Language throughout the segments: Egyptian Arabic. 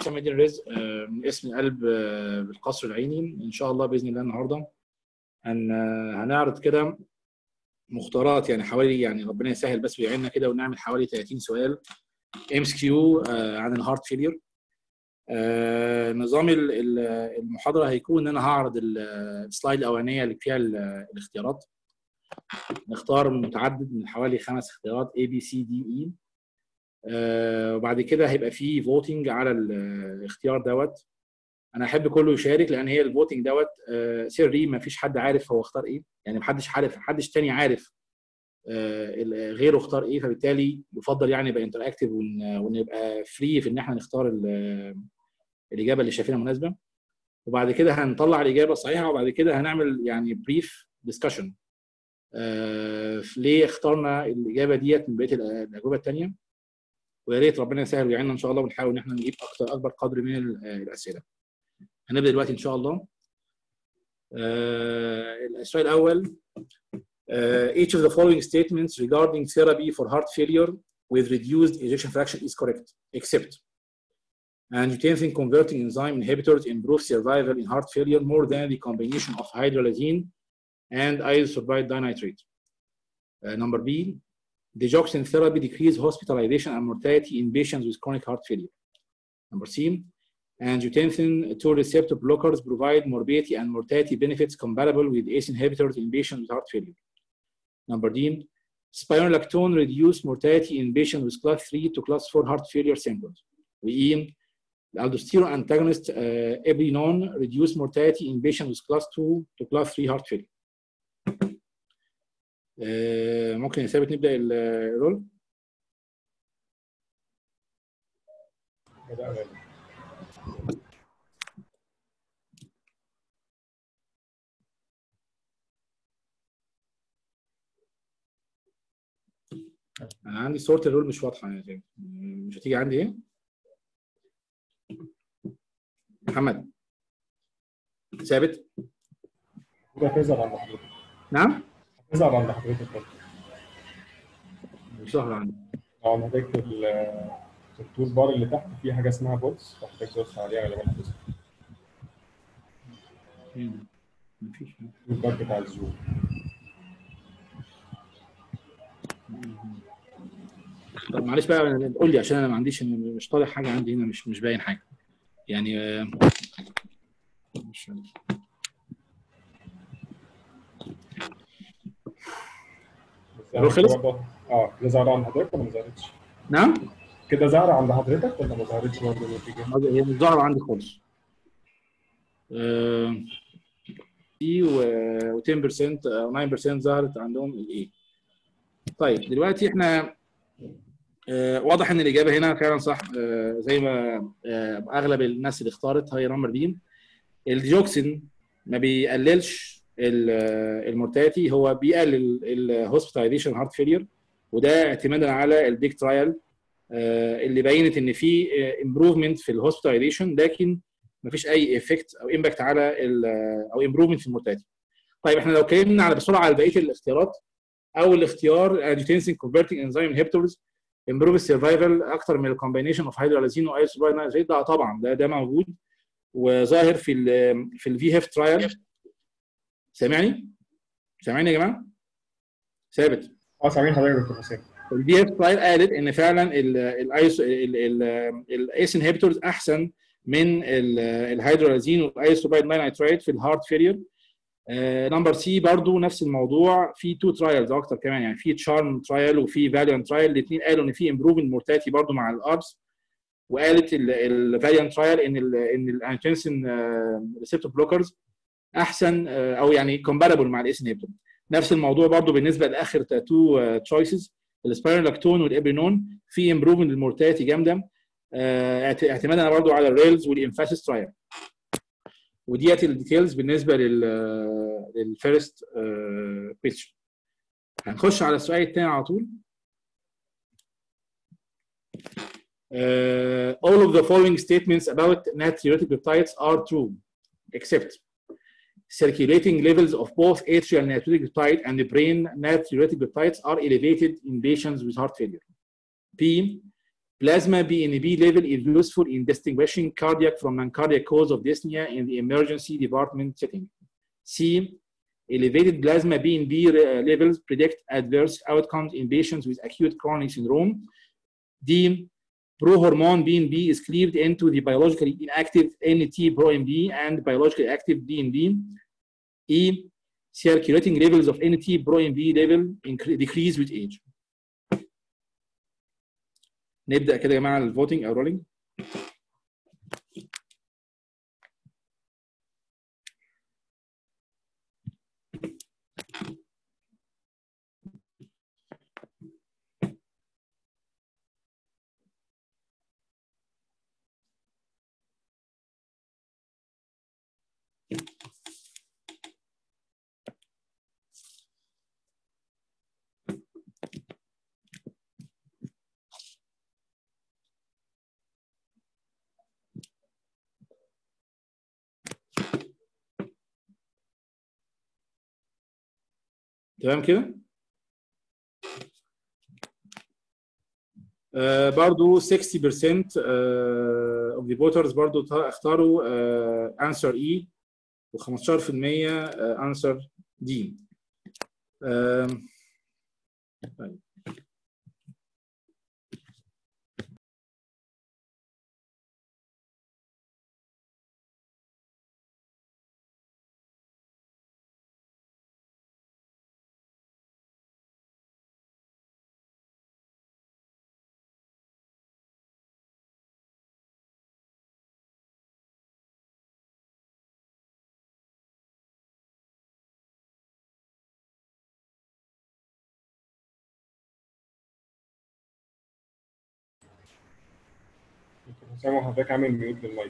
حسام الدين رزق آه، من اسم القلب آه، بالقصر العيني ان شاء الله باذن الله النهارده هن هنعرض كده مختارات يعني حوالي يعني ربنا يسهل بس ويعيننا كده ونعمل حوالي 30 سؤال ام اس كيو عن الهارت فيلير نظام ال- ال- المحاضره هيكون ان انا هعرض ال- السلايد الاولانيه اللي فيها ال- الاختيارات نختار من متعدد من حوالي خمس اختيارات A B C D E آه، وبعد كده هيبقى في فوتنج على ال- الاختيار دوت انا احب كله يشارك لان هي الفوتنج دوت آه، سري ما فيش حد عارف هو اختار ايه يعني ما حدش عارف محدش تاني عارف آه، ال- غيره اختار ايه فبالتالي يفضل يعني يبقى انتراكتيف ونبقى فري في ان احنا نختار ال- الاجابه اللي شايفينها مناسبه وبعد كده هنطلع الاجابه الصحيحه وبعد كده هنعمل يعني بريف ديسكشن ليه اخترنا الاجابه ديت من بقيه الأ- الاجوبه الثانيه ويا ريت ربنا يسهل ويعيننا ان شاء الله ونحاول ان احنا نجيب اكتر اكبر قدر من ال- الاسئله. هنبدا دلوقتي ان شاء الله. آه، السؤال الاول uh, each of the following statements regarding therapy for heart failure with reduced ejection fraction is correct except angiotensin converting enzyme inhibitors improve survival in heart failure more than the combination of hydralazine and isosorbide dinitrate. Uh, number B, digoxin therapy decrease hospitalization and mortality in patients with chronic heart failure. Number C, angiotensin 2 receptor blockers provide morbidity and mortality benefits comparable with ACE inhibitors in patients with heart failure. Number D, spironolactone reduce mortality in patients with class 3 to class 4 heart failure symptoms. E, aldosterone antagonist uh, ebrinon reduce mortality in patients with class 2 to class 3 heart failure. آه، ممكن يا ثابت نبدا ال- الرول بدأنا انا عندي صوره الرول مش واضحه يا ثابت مش هتيجي عندي ايه محمد ثابت كده هتظهر عند حضرتك نعم هتظهر عند حضرتك برضه مش ظاهر عندي لو عندك ال- التول بار اللي تحت في حاجه اسمها بوتس فحضرتك تدوس عليها غالبا هتظهر مفيش التول بار بتاع الزوم طب معلش بقى قول لي عشان انا ما عنديش مش طالع حاجه عندي هنا مش مش باين حاجه يعني آه، مش بس الرول خلص؟ برضه- اه كده ظهر عند حضرتك ولا ما ظهرتش؟ نعم كده ظهر عند حضرتك ولا ما ظهرتش برضه النتيجه؟ هي مش ظاهره عندي خالص آه، دي و 10% او 9% ظهرت عندهم الايه طيب دلوقتي احنا آه، واضح ان الاجابه هنا فعلا صح آه، زي ما آه، اغلب الناس اللي اختارت هي نمبر بي الديوكسين ما بيقللش ال- آه، المورتاليتي هو بيقلل الهوسبيتاليزيشن هارت فيلير وده اعتمادا على البيك ترايل اللي بينت ان في امبروفمنت في الهوسبيتاليزيشن لكن ما فيش اي افكت او امباكت على ال- او امبروفمنت في المورتاليتي طيب احنا لو اتكلمنا على بسرعه على بقيه الاختيارات اول اختيار angiotensin converting enzyme inhibitors improve السرفايفل اكتر من الكومبينيشن اوف هيدرالازين وايسوبايد نايتريت ده طبعا ده ده موجود وظاهر في ال في الفي هيف ترايل سامعني؟ سامعني يا جماعه؟ ثابت اه سامعين حضرتك يا دكتور حسين البي اف ترايل قالت ان فعلا الايس الايس انهبيتورز احسن من الهيدرالازين والايسوبايد نايتريت في الهارت فيلير نمبر سي برضو نفس الموضوع في تو ترايلز اكتر كمان يعني في تشارم ترايل وفي فاليون ترايل الاثنين قالوا ان في امبروفمنت مورتاليتي برضو مع الاربس وقالت الفاليون ترايل ان ال ان الانتنسن ريسبتور بلوكرز احسن آه، او يعني كومباربل مع الاس انهبيتور نفس الموضوع برضو بالنسبه لاخر تو تشويسز السبايرلاكتون والابرينون في امبروفمنت المورتاليتي جامده آه، اعت- اعتمادا برضو على الريلز والانفاسيس ترايل وديت الديتيلز بالنسبه لل للفيرست بيتش هنخش على السؤال الثاني على طول Uh, all of the following statements about natriuretic peptides are true except circulating levels of both atrial natriuretic peptide and the brain natriuretic peptides are elevated in patients with heart failure. P. Plasma BNB level is useful in distinguishing cardiac from non-cardiac cause of dyspnea in the emergency department setting. C. Elevated plasma BNB levels predict adverse outcomes in patients with acute coronary syndrome. D. Prohormone BNB is cleaved into the biologically inactive NT proMB and biologically active DNB. E. Circulating levels of NT proMB level decrease with age. نبدا كده يا جماعه الفوتنج او رولينج تمام كده آه برضو 60% آه of the voters برضو اختاروا آه answer E و15% آه answer D آه طيب. حسام وحضرتك عامل ميوت للمايك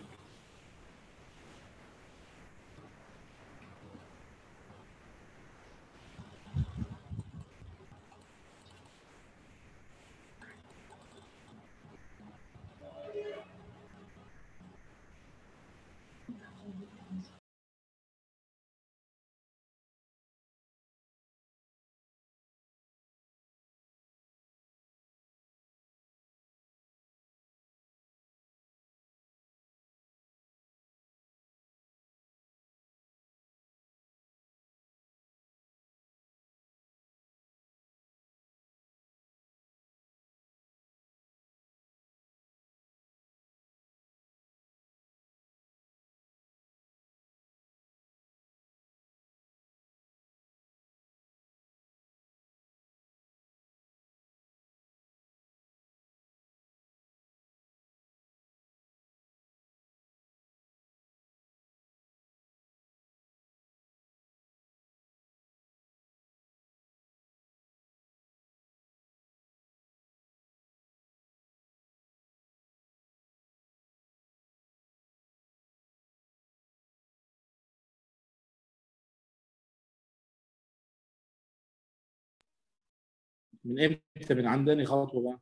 من امتى من عندني خطوه بقى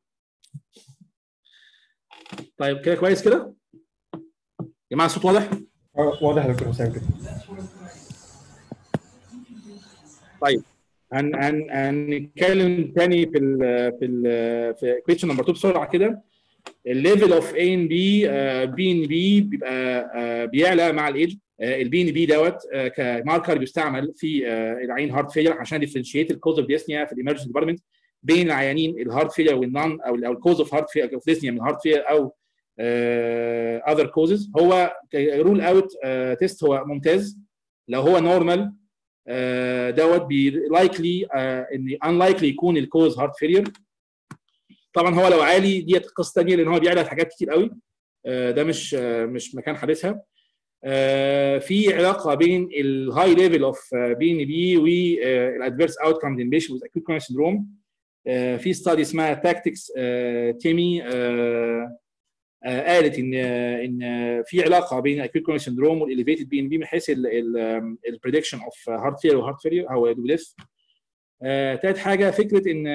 طيب كده كويس كده يا جماعه الصوت واضح اه واضح يا دكتور حسام كده طيب هن هن هنتكلم تاني في ال في ال في كويشن نمبر 2 بسرعه كده الليفل اوف اي ان بي بي ان بي بيبقى uh, بيعلى مع الايدج البي ان بي دوت uh, كماركر بيستعمل في uh, العين هارت فيلر عشان ديفرنشيت الكوز اوف ديسنيا في الامرجنسي ديبارتمنت بين العيانين الهارت فيلر والنون او او الكوز اوف هارت فيلر اوف ديسنيا من هارت فيلر او اذر كوزز هو رول اوت تيست هو ممتاز لو هو نورمال دوت بي لايكلي ان انلايكلي يكون الكوز هارت فيلير طبعا هو لو عالي ديت قصه ثانيه لان هو بيعلى في حاجات كتير قوي ده مش مش مكان حديثها في علاقه بين الهاي ليفل اوف بي ان بي والادفيرس اوت كامز ان بيشن وذ اكيوت كورونري سندروم في ستادي اسمها تاكتكس تيمي قالت ان ان في علاقه بين الاكيوت كورونري سندروم والاليفيتد بي ان بي من حيث البريدكشن اوف هارت فيلر وهارت فيلر او ديث ثالث حاجه فكره ان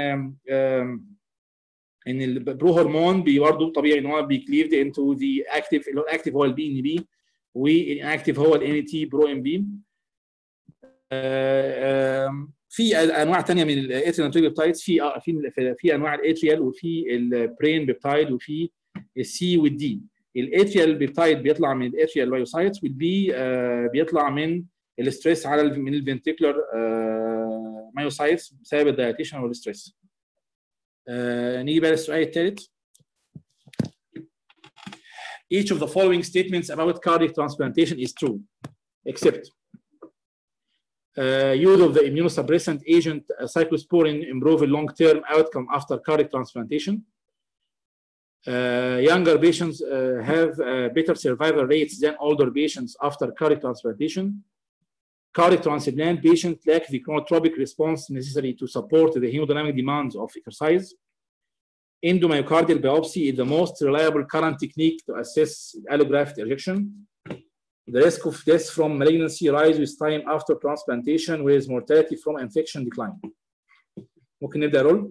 ان البرو هرمون برضه طبيعي ان هو بيكليفد انتو ذا اكتيف اللي هو الاكتيف هو البي ان بي والانكتيف هو الان تي برو ام بي في انواع ثانيه من الاتريال بيبتايدز في في في انواع الاتريال وفي البرين بيبتايد وفي السي والدي الاتريال بيبتايد بيطلع من الاتريال لايوسايتس والبي بيطلع من الاستريس على من الفنتريكولار مايوسايتس بسبب الدايليتيشن والستريس نيجي بقى للسؤال الثالث Each of the following statements about cardiac transplantation is true, except uh, use of the immunosuppressant agent uh, cyclosporin improve a long-term outcome after cardiac transplantation. Uh, younger patients uh, have uh, better survival rates than older patients after cardiac transplantation. Cardiac transplant patients lack the chronotropic response necessary to support the hemodynamic demands of exercise. Endomyocardial biopsy is the most reliable current technique to assess allograft ejection. The risk of death from malignancy rise with time after transplantation, whereas mortality from infection decline. ممكن نبدأ رول؟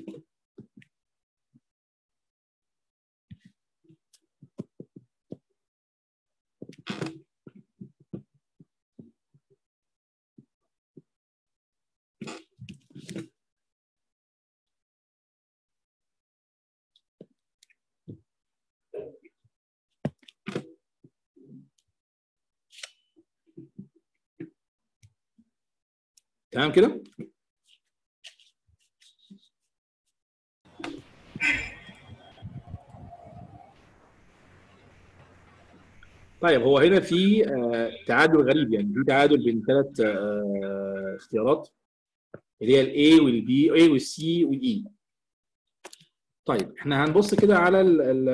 تمام كده؟ طيب هو هنا في آه، تعادل غريب يعني في تعادل بين ثلاث آه، اختيارات اللي هي الاي والبي اي والسي والاي طيب احنا هنبص كده على ال ال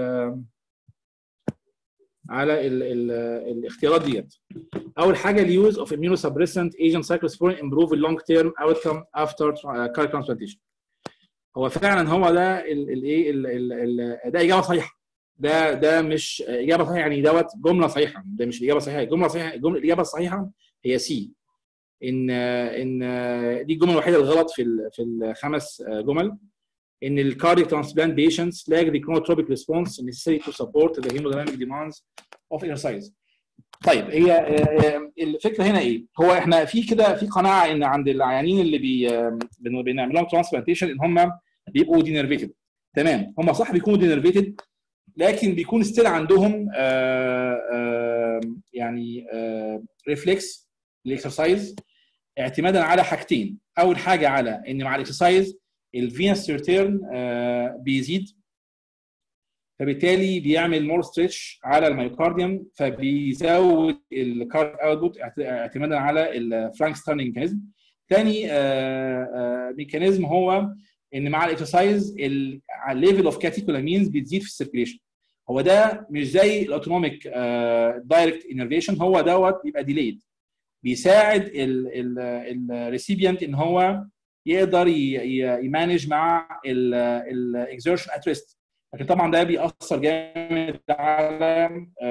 على ال ال الاختيارات ديت اول حاجه اليوز اوف immunosuppressant agent cyclosporin improve long term outcome after cardiac transplantation هو فعلا هو ده الايه ده اجابه صحيحه ده ده مش اجابه صحيحه يعني دوت جمله صحيحه ده مش الاجابه الصحيحه الجمله صحيحه الجمله الاجابه الصحيحه هي سي ان ان دي الجمله الوحيده الغلط في ال في الخمس جمل ان الكاردياك ترانسبلانت patients lack the chronotropic response necessary to support the hemodynamic demands of exercise. طيب هي الفكره هنا ايه؟ هو احنا في كده في قناعه ان عند العيانين اللي بي بنعمل لهم ترانسبلانتيشن ان هم بيبقوا دينرفيتد تمام هم صح بيكونوا دينرفيتد لكن بيكون ستيل عندهم آآ آآ يعني ريفلكس الاكسرسايز اعتمادا على حاجتين اول حاجه على ان مع الاكسرسايز الفينس ريتيرن بيزيد فبالتالي بيعمل مور ستريتش على الميوكارديوم فبيزود الكارد اوتبوت اعتمادا على الفرانك ستارنينج ميكانيزم ثاني ميكانيزم هو ان مع الاكسرسايز الليفل اوف كاتيكولامينز بتزيد في السيركيليشن هو ده مش زي الاوتونوميك دايركت انرفيشن هو دوت بيبقى ديليد بيساعد الريسيبيانت ان هو يقدر يمانج مع الاكزertion ات ريست لكن طبعا ده بيأثر جامد على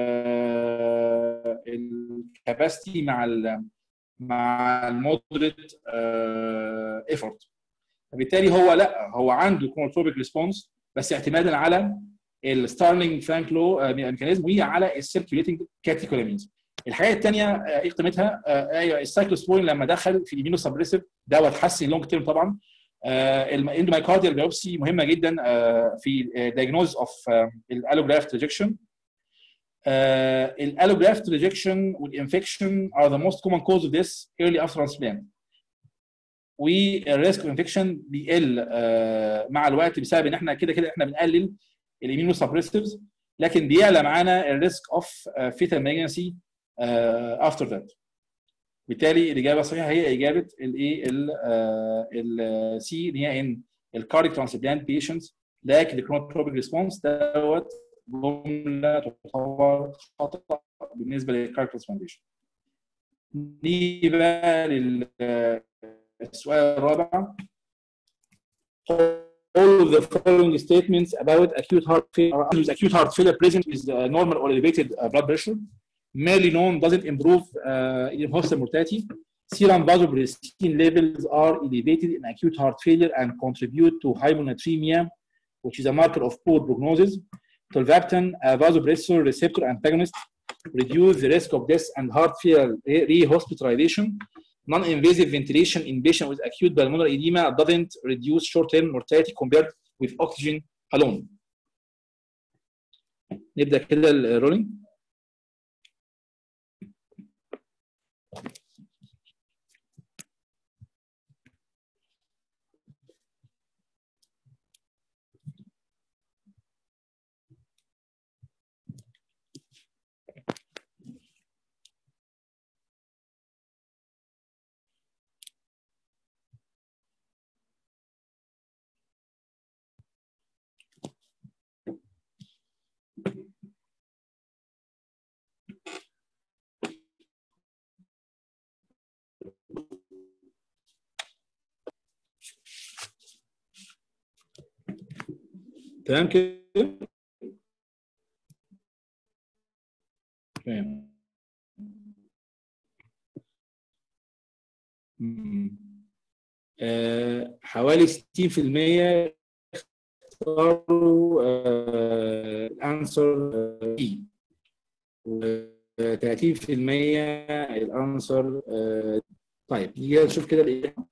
الكاباسيتي مع ال مع المودريت ايفورت فبالتالي هو لا هو عنده كونتروبيك ريسبونس بس اعتمادا على الستارلينج فرانك لو ميكانيزم وعلى السيركيوليتنج كاتيكولامينز الحاجه الثانيه ايه قيمتها؟ ايوه السايكلوسبورين لما دخل في الامينو سبريسيف دوت حسن لونج تيرم طبعا الاندومايكارديال بيوبسي مهمه جدا في دايجنوز اوف الالوجرافت ريجكشن الالوجرافت ريجكشن والانفكشن are the most common cause of this early after transplant والريسك اوف انفكشن بيقل مع الوقت بسبب ان احنا كده كده احنا بنقلل الامينو سبريسيفز لكن بيعلى معانا الريسك اوف فيتال ماجنسي افتر ذات بالتالي الاجابه الصحيحه هي اجابه الايه السي اللي هي ان الكارديك ترانسبلانت بيشنتس لاك الكرونوتروبيك ريسبونس دوت جمله تعتبر خطا بالنسبه للكارديك ترانسبلانتيشن نيجي بقى للسؤال الرابع all of the following statements about acute heart failure with acute heart failure present with uh, normal or elevated uh, blood pressure merely known doesn't improve uh, in hospital mortality. Serum vasopressin levels are elevated in acute heart failure and contribute to hyponatremia, which is a marker of poor prognosis. Tolvaptan, a vasopressor receptor antagonist, reduce the risk of death and heart failure re-hospitalization. non-invasive ventilation in patient with acute pulmonary edema doesn't reduce short-term mortality compared with oxygen alone. نبدا كده الرولينج تمام كده تمام مم. آه، حوالي 60% اختاروا آه، الانسر بي و 30% الانسر آه، طيب نيجي نشوف كده الاجابه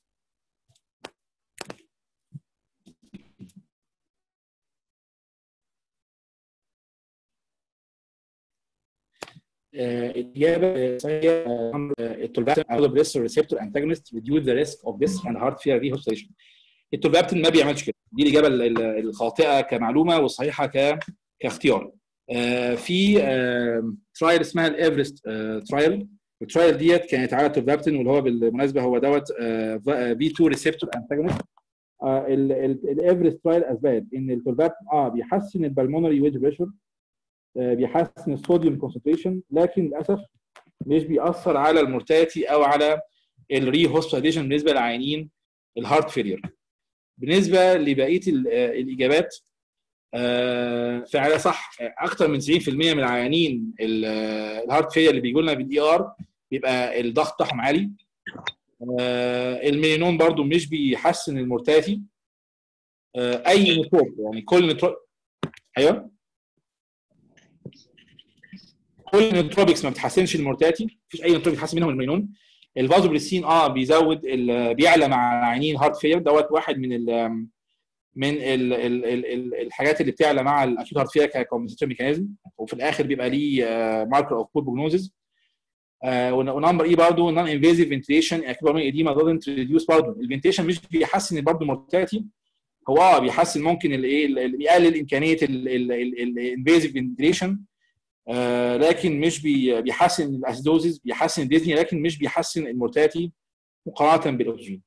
آه، الاجابه صحيحه التولبابتين او بريس ريسبتور انتاجونست ريديوز ذا ريسك اوف ذس اند هارت فيلر ريهوستيشن التولبابتين ما بيعملش كده دي الاجابه ال- ال- الخاطئه كمعلومه والصحيحه ك كاختيار آه، في ترايل اسمها الايفرست ترايل الترايل ديت كانت على التولبابتين واللي هو بالمناسبه هو دوت في 2 ريسبتور انتاجونست الايفرست ترايل اثبت ان التولبابتين اه بيحسن البلمونري ويج بريشر بيحسن الصوديوم كونسنتريشن لكن للاسف مش بيأثر على المورتاليتي او على الري هوسبيتاليزيشن بالنسبه للعيانين الهارت فيلير بالنسبه لبقيه ال- آه، الاجابات آه، فعلا صح اكثر من 90% من العيانين ال- آه، الهارت فيلير اللي بيجوا لنا بالاي ار بيبقى الضغط بتاعهم عالي آه، الميلينون برضو مش بيحسن المورتاليتي آه، اي نتروب يعني كل نتروب ايوه كل النوتروبكس ما بتحسنش المورتاليتي مفيش اي نوتروبيك بيحسن منهم المينون الفازوبريسين اه بيزود ال- بيعلى مع عينين هارت فيلر دوت واحد من ال من ال ال ال ال الحاجات اللي بتعلى مع الاكيوت هارت فيلر ككومبنسيشن ميكانيزم وفي الاخر بيبقى ليه ماركر اوف بول بروجنوزز ونمبر اي برضه نون انفيزيف فنتيليشن اكيوت ايديما دونت ريديوس برضه الفنتيليشن مش بيحسن برضه المورتاليتي هو اه بيحسن ممكن الايه ال- بيقلل امكانيه الانفيزيف فنتيليشن آه، لكن مش بي- بيحسن الاسيدوزيس بيحسن الديزني لكن مش بيحسن المورتاليتي مقارنه بالاكسجين.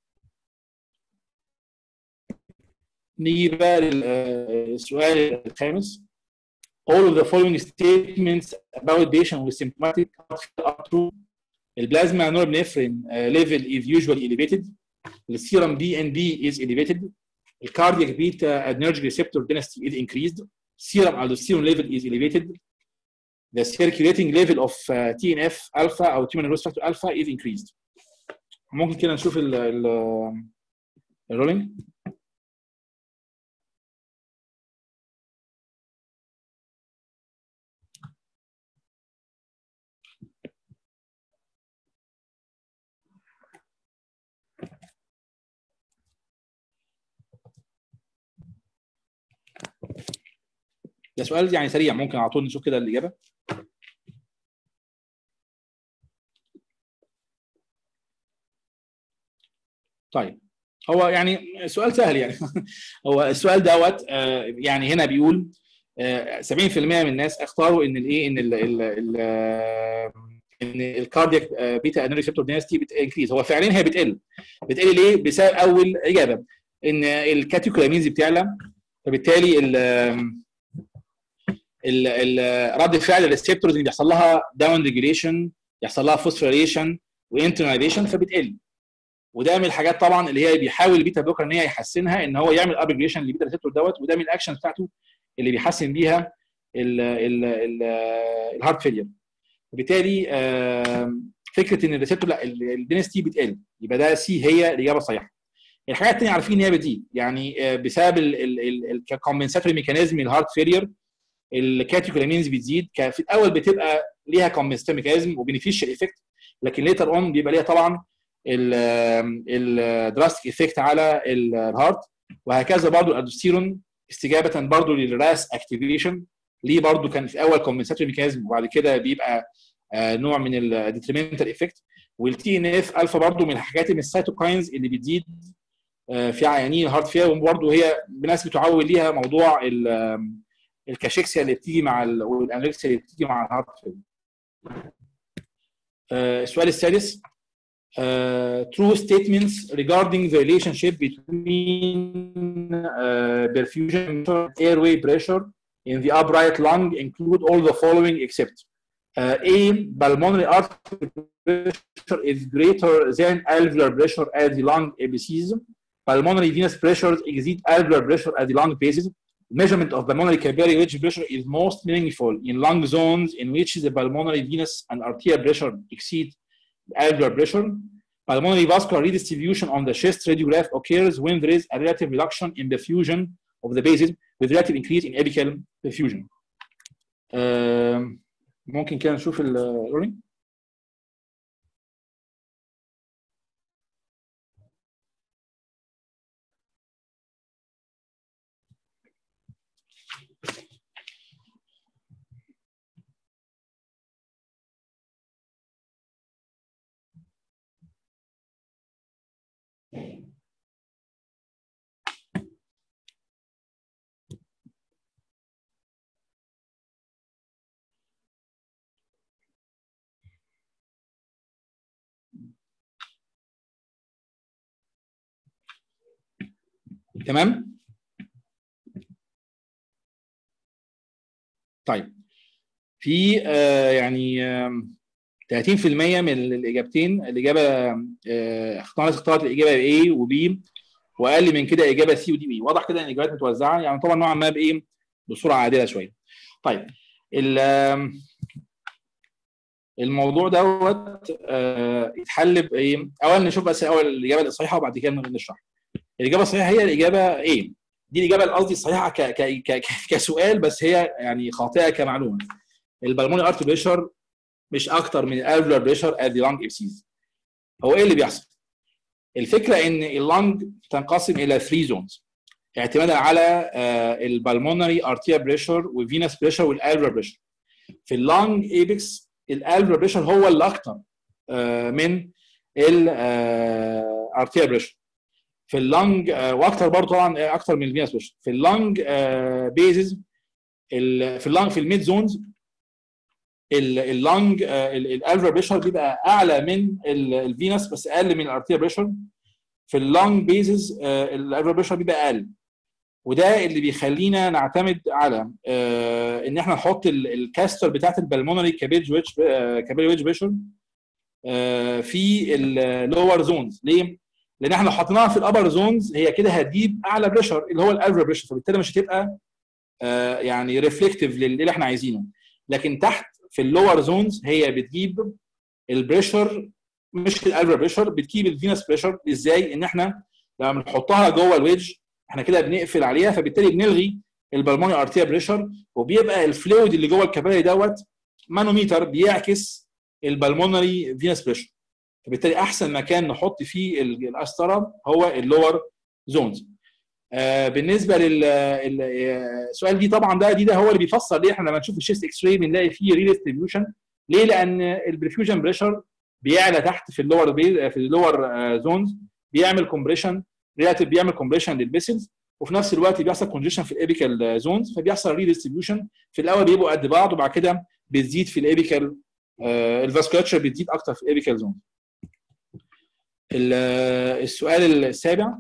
نيجي بقى للسؤال الخامس. All of the following statements about patient with symptomatic heart failure are true. البلازما نوربنفرين level is usually elevated. السيرم بي ان بي is elevated. الكاردياك بيتا adrenergic receptor density is increased. Serum aldosterone level is elevated. the circulating level of uh, TNF alpha او human growth factor alpha is increased. ممكن كده نشوف ال ال الرولينج ده سؤال يعني سريع ممكن على طول نشوف كده الاجابه طيب هو يعني سؤال سهل يعني هو السؤال دوت آه، يعني هنا بيقول آه، 70% من الناس اختاروا ان الايه ان ال ال ال آه، ان الكاردياك بيتا انرجي ريسبتور دينستي بتنكريز هو فعليا هي بتقل بتقل ليه؟ بسبب اول اجابه ان الكاتيكولامينز بتعلى فبالتالي ال ال ال رد فعل الريسبتورز اللي بيحصل لها داون ريجوليشن يحصل لها فوسفوريليشن وانترناليزيشن فبتقل وده من الحاجات طبعا اللي هي بيحاول البيتا بلوكر ان هي يحسنها ان هو يعمل ابريجريشن للبيتا ريسبتور دوت وده من الاكشن بتاعته اللي بيحسن بيها الهارت فيلير وبالتالي آم، فكره ان الريسبتور لا الدينستي بتقل يبقى ده سي هي الاجابه الصحيحه الحاجات الثانيه عارفين ان هي بتزيد يعني آه، بسبب الكومبنساتوري ميكانيزم الهارت فيلير الكاتيكولامينز بتزيد في الاول بتبقى ليها كومبنساتوري ميكانيزم وبينيفيشال ايفكت لكن ليتر اون بيبقى ليها طبعا الدراستيك افكت على الهارت وهكذا برضو الالدوستيرون استجابه برضو للراس اكتيفيشن ليه برضو كان في اول كومبنساتوري ميكانيزم وبعد كده بيبقى آه، نوع من الديتريمنتال افكت والتي ان اف الفا برضو من الحاجات من السيتوكاينز اللي بتزيد آه، في عيانين الهارت فيلر وبرضه هي ناس بتعول ليها موضوع ال- آم، الكاشيكسيا اللي بتيجي مع ال- والانوركسيا اللي بتيجي مع الهارت فيلر. آه، السؤال السادس uh, true statements regarding the relationship between uh, perfusion and airway pressure in the upright lung include all the following except uh, A. Pulmonary artery pressure is greater than alveolar pressure at the lung apices. Pulmonary venous pressures exceed alveolar pressure at the lung bases. Measurement of pulmonary capillary wedge pressure is most meaningful in lung zones in which the pulmonary venous and arterial pressure exceed alveolar pressure. Pulmonary vascular redistribution on the chest radiograph occurs when there is a relative reduction in diffusion of the bases with relative increase in apical diffusion. آم، ممكن كده نشوف الرولينج تمام طيب في آه، يعني آم، 30% من الاجابتين الاجابه آه، اختارت اختارت الاجابه A وB واقل من كده اجابه C ودي B واضح كده ان الاجابات متوزعه يعني طبعا نوعا ما بايه بصوره عادله شويه طيب ال- آم، الموضوع دوت آه، يتحل بايه اولا نشوف بس اول الاجابه الصحيحه وبعد كده نشرح الاجابه الصحيحه هي الاجابه A دي الاجابه قصدي الصحيحه ك ك ك كسؤال بس هي يعني خاطئه كمعلومه البلموني ارت بريشر مش اكتر من الالفولار بريشر ات ذا لانج ابسيز هو ايه اللي بيحصل الفكره ان اللانج تنقسم الى 3 زونز اعتمادا على البلمونري ارتيا بريشر والفينس بريشر والالفولار بريشر في اللانج ايبكس الالفولار بريشر هو اللي اكتر آه، من الارتيا بريشر في اللانج آه، واكتر برضه طبعا آه، اكتر من الفينس بريشر في اللانج بيزز في اللانج في الميد زونز اللانج الالفر بريشر بيبقى اعلى من الفينس بس اقل من الارتيا بريشر في اللانج بيزز الالفر بريشر بيبقى اقل وده اللي بيخلينا نعتمد على آه، ان احنا نحط ال- الكاستر بتاعت البلمونري كابيج ويتش كابيلي ويتش بريشر في اللور زونز ليه؟ لان احنا لو حطيناها في الابر زونز هي كده هتجيب اعلى بريشر اللي هو الالفر بريشر فبالتالي مش هتبقى آه، يعني ريفلكتيف للي احنا عايزينه لكن تحت في اللور زونز هي بتجيب البريشر مش الالفر بريشر بتجيب الفينس بريشر ازاي ان احنا لما بنحطها جوه الويدج احنا كده بنقفل عليها فبالتالي بنلغي البلموني ارتيا بريشر وبيبقى الفلويد اللي جوه الكابيلاري دوت مانوميتر بيعكس البلمونري فينس بريشر فبالتالي احسن مكان نحط فيه ال- القسطره هو اللور زونز آه بالنسبه للسؤال دي طبعا ده دي ده هو اللي بيفسر ليه احنا لما نشوف الشيست اكس راي بنلاقي فيه ريديستريبيوشن ليه؟ لان البرفيوجن بريشر بيعلى تحت في اللور في اللور زونز بيعمل كومبريشن ريلاتيف بيعمل كومبريشن للبيسلز وفي نفس الوقت بيحصل كونجيشن في الابيكال زونز فبيحصل ريديستريبيوشن في الاول بيبقوا قد بعض وبعد كده بتزيد في الابيكال الفاسكولاتشر بتزيد اكتر في الابيكال زونز السؤال السابع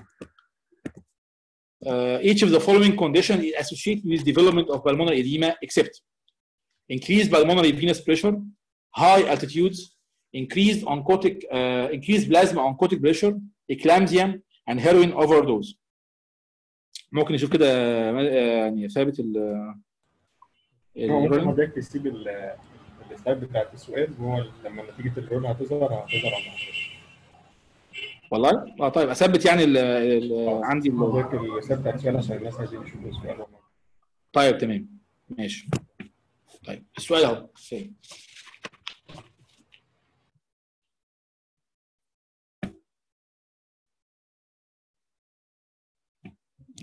Uh, each of the following conditions is associated with development of pulmonary edema except increased pulmonary venous pressure, high altitudes, increased oncotic, uh, increased plasma oncotic pressure, eclampsia, and heroin overdose. ممكن نشوف كده آه، يعني ثابت ال هو ممكن ال- حضرتك تسيب ال- السلايد بتاعت السؤال وهو لما نتيجه الرول هتظهر هتظهر عند حضرتك والله اه طيب اثبت يعني ال ال عندي ال- حضرتك السلايد بتاعت السؤال عشان الناس عايزين يشوفوا السؤال طيب تمام ماشي طيب السؤال اهو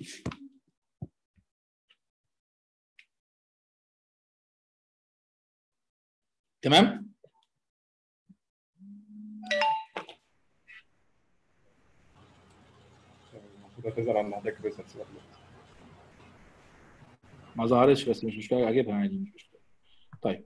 تمام المفروض هتظهر عند حضرتك ريسيرش ما ظهرتش بس مش مشكله اجيبها عادي مش مشكله طيب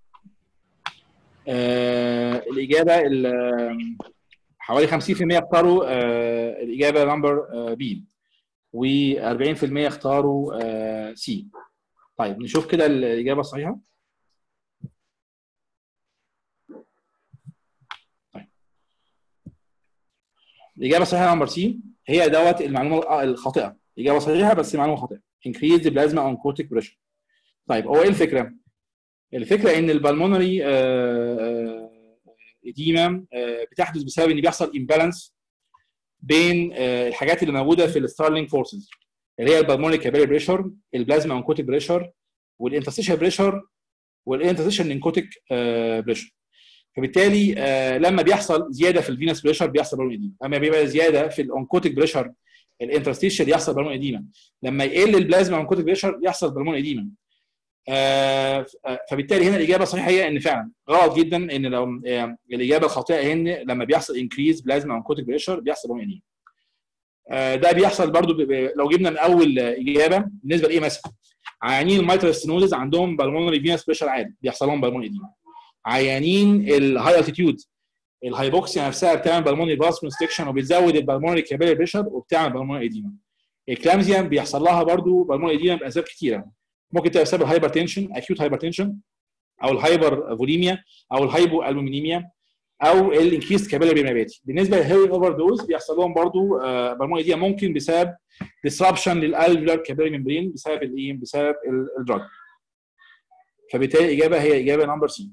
آه الاجابه ال- حوالي 50% اختاروا آه الاجابه نمبر بي و40% اختاروا سي طيب نشوف كده الاجابه الصحيحه طيب الاجابه الصحيحه نمبر سي هي دوت المعلومه الخاطئه اجابه صحيحه بس معلومه خاطئه increase the plasma oncotic pressure طيب هو ايه الفكره؟ الفكره ان البلمونري اديما بتحدث بسبب ان بيحصل امبالانس بين آه، الحاجات اللي موجوده في الستارلينج فورسز اللي هي البلمونري كابيلي بريشر البلازما انكوتيك بريشر والانترستيشن بريشر والانترستيشن انكوتيك بريشر فبالتالي آه، لما بيحصل زياده في الفينس بريشر بيحصل بالون اديما اما بيبقى زياده في الانكوتيك بريشر الانترستيشن يحصل بالون اديما لما يقل البلازما انكوتيك بريشر يحصل بالون اديما آه، فبالتالي هنا الاجابه الصحيحه هي ان فعلا غلط جدا ان لو آه، الاجابه الخاطئه هي ان لما بيحصل انكريز بلازما انكوتيك بريشر بيحصل بالون اديما آه، ده بيحصل برضو ب- ب- لو جبنا من اول آه، اجابه بالنسبه لايه مثلا عيانين الميترال ستينوزز عندهم بالمونري فينس بريشر عالي بيحصل لهم بالمون اديما عيانين الهاي التيتيود الهايبوكسيا نفسها بتعمل بالمونري فاس كونستكشن وبتزود البالمونري كابيلي بريشر وبتعمل بالمونري اديما الكلامزيا بيحصل لها برضو بالمونري اديما باسباب كتيره ممكن تبقى بسبب الهايبر تنشن اكيوت هايبر تنشن او الهايبر فوليميا او الهايبو البومينيميا او الانكريست كابيلاري بيرمابيتي بالنسبه للهيروين اوفر دوز بيحصل لهم برضو آه، بالمونري اديما ممكن بسبب disruption للالفيولار كابيلاري ممبرين بسبب الايه بسبب الدراج فبالتالي الاجابه هي اجابه نمبر سي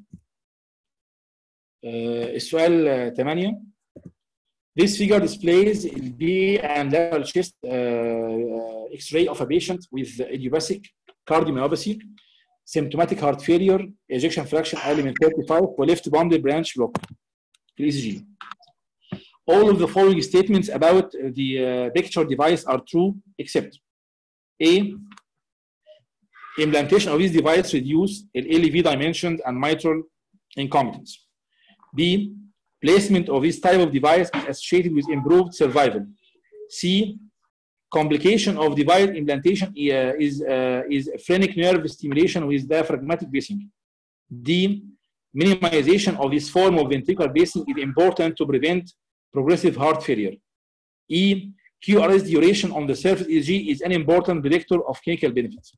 السؤال 8 This figure displays the B and lateral chest uh, uh, X-ray of a patient with idiopathic cardiomyopathy, symptomatic heart failure, ejection fraction element 35 ولeft bundle branch block في الاي سي جي. All of the following statements about the uh, picture device are true except A. Implantation of this device reduce the LEV dimensions and mitral incompetence. B. Placement of this type of device is associated with improved survival. C. Complication of device implantation uh, is, uh, is phrenic nerve stimulation with diaphragmatic pacing. D. Minimization of this form of ventricular pacing is important to prevent progressive heart failure. E. QRS duration on the surface EEG is an important predictor of clinical benefits.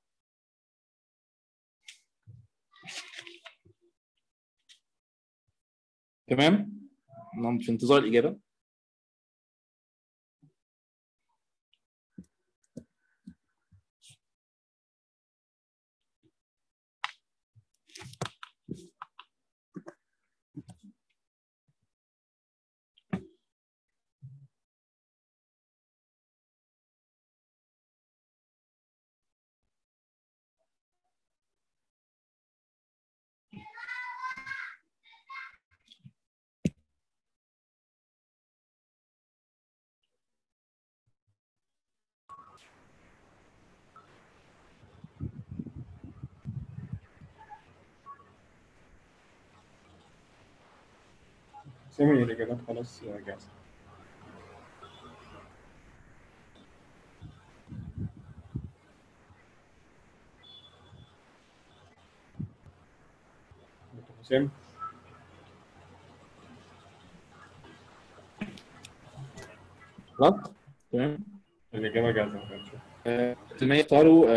تمام؟ نعم، في انتظار الإجابة. سامي الإجابات خلاص جاهزة دكتور حسام خلاص؟ تمام؟ الإجابة جاهزة هنشوف. المية اختاروا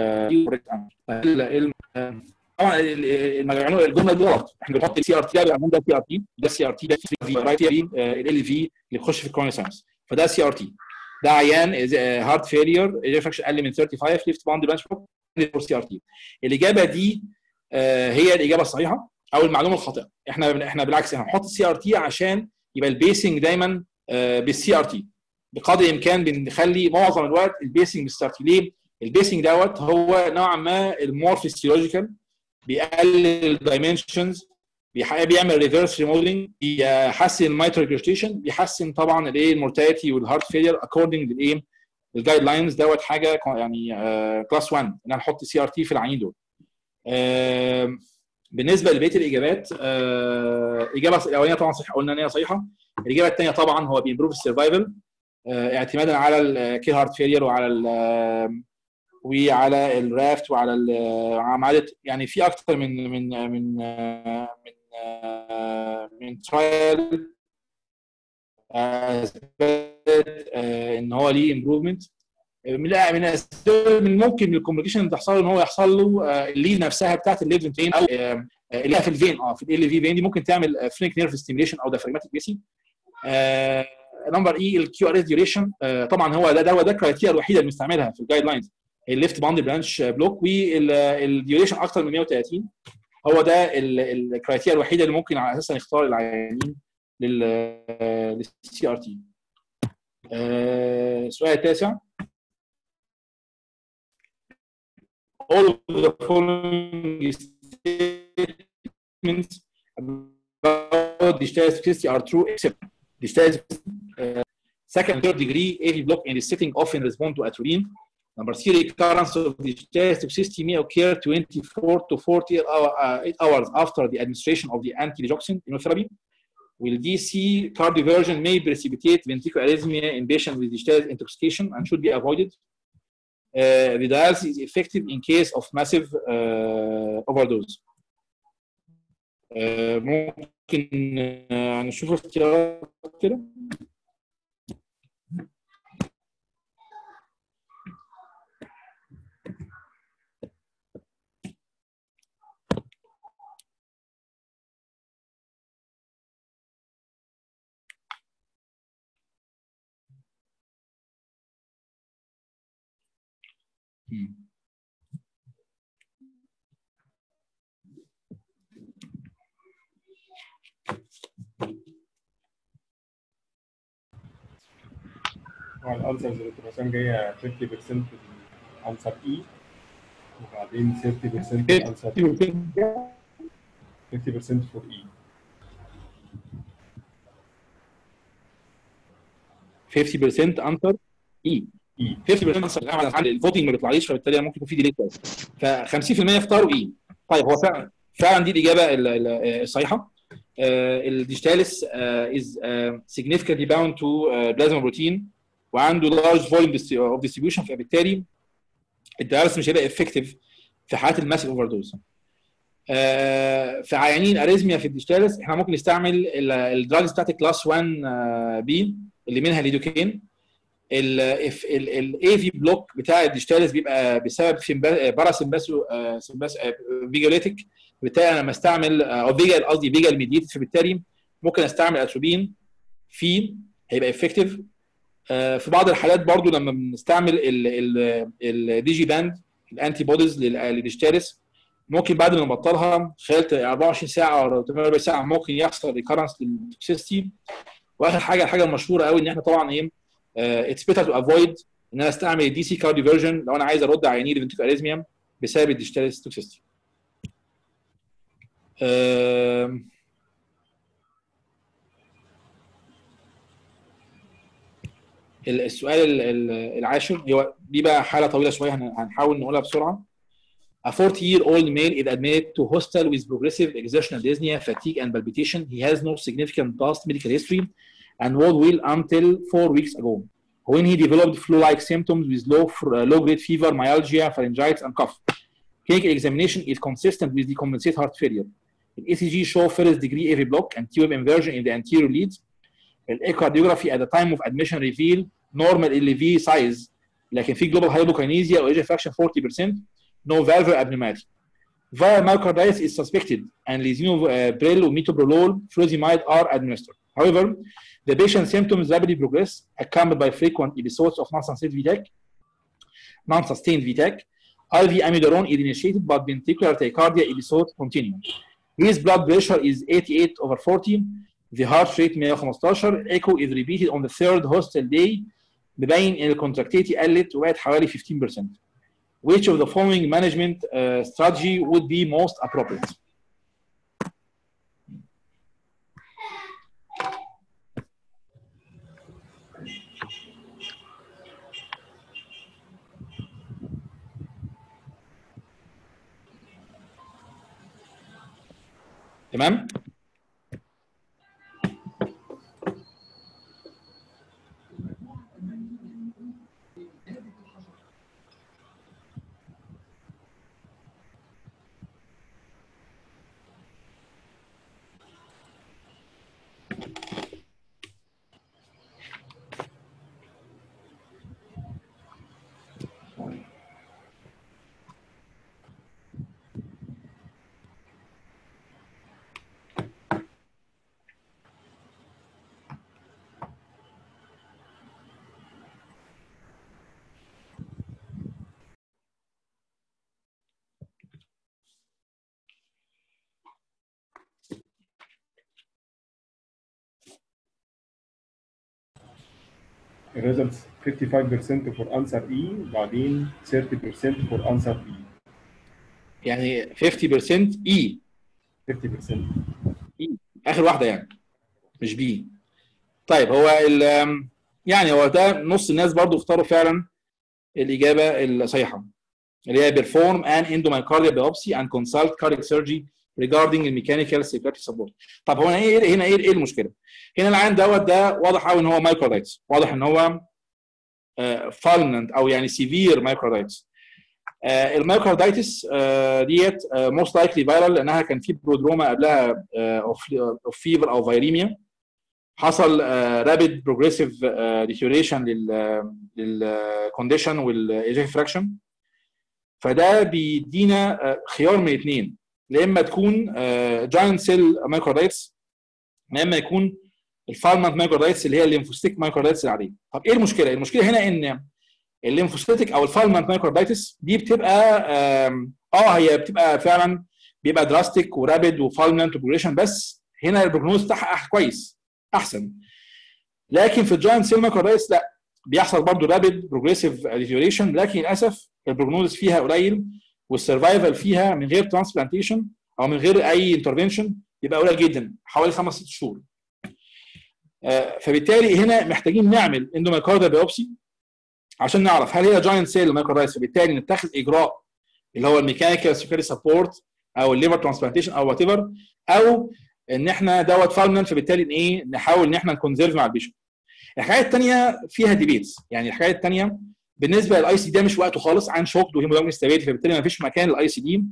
طبعا ال- ال- المجموعة- الجمله دي غلط احنا بنحط السي ار تي ده بيعمل ده سي ار تي ده سي ار تي ده في رايت في ال في اللي بيخش في الكوروني ساينس فده سي ار تي ده عيان هارت فيلير ايجكشن اقل من 35 ليفت باوند بانش فور سي ار تي الاجابه دي آه، هي الاجابه الصحيحه او المعلومه الخاطئه احنا احنا بالعكس احنا هنحط السي ار تي عشان يبقى البيسنج دايما بالسي ار تي بقدر الامكان بنخلي معظم الوقت البيسنج بالسي ار تي ليه؟ البيسنج دوت هو نوعا ما المور فيسيولوجيكال بيقلل الدايمنشنز بيعمل ريفرس ريموديلنج بيحسن المايترال ريجريتيشن بيحسن طبعا الايه المورتاليتي والهارت فيلير اكوردنج للايه الجايد لاينز دوت حاجه يعني كلاس 1 ان انا احط سي ار تي في العينين دول بالنسبه لبقيه الاجابات الاجابه الاولانيه طبعا صحيحه قلنا ان هي صحيحه الاجابه الثانيه طبعا هو بيمبروف السرفايفل اعتمادا على الكي هارت فيلير وعلى ال وعلى الرافت وعلى عمليه يعني في اكثر من من من من من ترايل اثبتت ان هو ليه امبروفمنت من من الاسباب من ممكن الكومبليكيشن اللي تحصل له ان هو يحصل له الليد نفسها بتاعت الليفن فين او اللي هي في الفين اه في ال في فين دي ممكن تعمل فرينك نيرف ستيميليشن او دافريماتيك بيسي نمبر اي الكيو ار اس ديوريشن طبعا هو ده ده ده الكرايتيريا الوحيده اللي بنستعملها في الجايد لاينز الليفت باوند برانش بلوك والديوريشن اكتر من 130 هو ده الكرايتيريا الوحيده اللي ممكن على اساسها نختار العيانين للسي ار تي السؤال التاسع all of the following statements about digital toxicity are true except digital uh, second and third degree AV block in the setting often respond to atropine. Number three, recurrence of digital toxicity may occur 24 to 40 hour, uh, hours after the administration of the anti-digoxin immunotherapy. Will DC cardioversion may precipitate ventricular arrhythmia in patients with digital intoxication and should be avoided. Uh, the dialysis is effective in case of massive uh, overdose. Uh, ممكن uh, نشوف اختيارات كده هو الانسرز اللي بتبقى مثلا جايه 50% انسر اي وبعدين 30% انسر 50% فور اي 50% انسر اي اي 50% انسر على الفوتنج ما بيطلعليش فبالتالي ممكن يكون في ديلي كويس ف 50% اختاروا اي طيب هو فعلا فعلا دي الاجابه الصحيحه الديجيتاليس از significantly bound to plasma protein وعنده large volume of distribution فبالتالي الدياليس مش هيبقى افكتيف في حالات الماسيف اوفر دوز في عيانين اريزميا في الديجيتاليس احنا ممكن نستعمل الدراجز بتاعت كلاس 1 بي اللي منها ليدوكين الاي في بلوك بتاع الديجيتاليس بيبقى بسبب باراسمباسو فيجوليتيك بالتالي انا لما استعمل او فيجال قصدي فيجال ميديت فبالتالي ممكن استعمل اتروبين في هيبقى افكتيف في بعض الحالات برضو لما بنستعمل الدي جي باند الانتي بوديز للديجيتاليس ممكن بعد ما نبطلها خلال 24 ساعه او 48 ساعه ممكن يحصل ريكارنس للتوكسيستي واخر حاجه الحاجه المشهوره قوي ان احنا طبعا ايه اتس بيتر تو افويد ان انا استعمل الدي سي كارديو فيرجن لو انا عايز ارد على عيني الفنتيكو اريزميا بسبب الديجيتاليس توكسيستي السؤال العاشر هو دي بقى حاله طويله شويه هنحاول نقولها بسرعه A 40 year old male is admitted to hospital with progressive exertional dyspnea, fatigue, and palpitation. He has no significant past medical history and was well until four weeks ago. When he developed flu-like symptoms with low, low grade fever, myalgia, pharyngitis, and cough. Clinical examination is consistent with decompensated heart failure. The ECG show first degree AV block and TWM inversion in the anterior leads. echocardiography at the time of admission reveal normal LV size لكن في global hypokinesia or ejection fraction 40% no valvular abnormality. Viral myocarditis is suspected and lisinopril or metoprolol furosemide are administered. However, the patient's symptoms rapidly progress, accompanied by frequent episodes of non-sustained VTAC. Non-sustained VTAC. IV amiodarone is initiated, but ventricular tachycardia episodes continue. His blood pressure is 88 over 40. The heart rate 115. Echo is repeated on the third hostel day. ببين ان الكونتراكتيتي قلت وبقت حوالي 15%. Which of the following management uh, strategy would be most appropriate? تمام results 55% for answer E بعدين 30% for answer B يعني 50% اي 50% اخر واحده يعني مش بي طيب هو ال يعني هو ده نص الناس برضو اختاروا فعلا الاجابه الصحيحه اللي هي perform an endomyocardial biopsy and consult cardiac surgery regarding the mechanical circulatory support طب هو هنا ايه هنا ايه ايه المشكله؟ هنا العين دوت ده واضح قوي ان هو مايكرودايتس واضح ان هو فالننت او يعني سيفير مايكرودايتس المايكرودايتس ديت موست لايكلي فايرال لانها كان في برودروما قبلها اوف فيفر او فيريميا حصل رابيد بروجريسيف ديتيوريشن للكونديشن والايجيك فراكشن فده بيدينا خيار من اثنين يا اما تكون جاينت سيل مايكرودايتس يا اما يكون الفارمنت مايكرودايتس اللي هي الليمفوستيك مايكرودايتس العاديه طب ايه المشكله المشكله هنا ان الليمفوستيك او الفالمنت مايكرودايتس دي بتبقى اه هي بتبقى فعلا بيبقى دراستيك ورابيد وفالمنت وبروجريشن بس هنا البروجنوز بتاعها كويس احسن لكن في الجاينت سيل مايكرودايتس لا بيحصل برضه رابيد بروجريسيف ديتيوريشن لكن للاسف البروجنوز فيها قليل والسرفايفل فيها من غير ترانسبلانتيشن او من غير اي انترفنشن يبقى قليل جدا حوالي خمس ست شهور فبالتالي هنا محتاجين نعمل اندوميكارديال بايوبسي عشان نعرف هل هي جاينت سيل مايكرورايتس فبالتالي نتخذ اجراء اللي هو الميكانيكال سكيورتي سبورت او الليفر ترانسبلانتيشن او وات ايفر او ان احنا دوت فالمنت فبالتالي ايه نحاول ان احنا نكونزيرف مع البيشنت الحاجات الثانيه فيها ديبيتس يعني الحاجات الثانيه بالنسبه للاي سي دي ده مش وقته خالص عن شوك وهيمودايناميك ستابيليتي فبالتالي ما فيش مكان للاي سي دي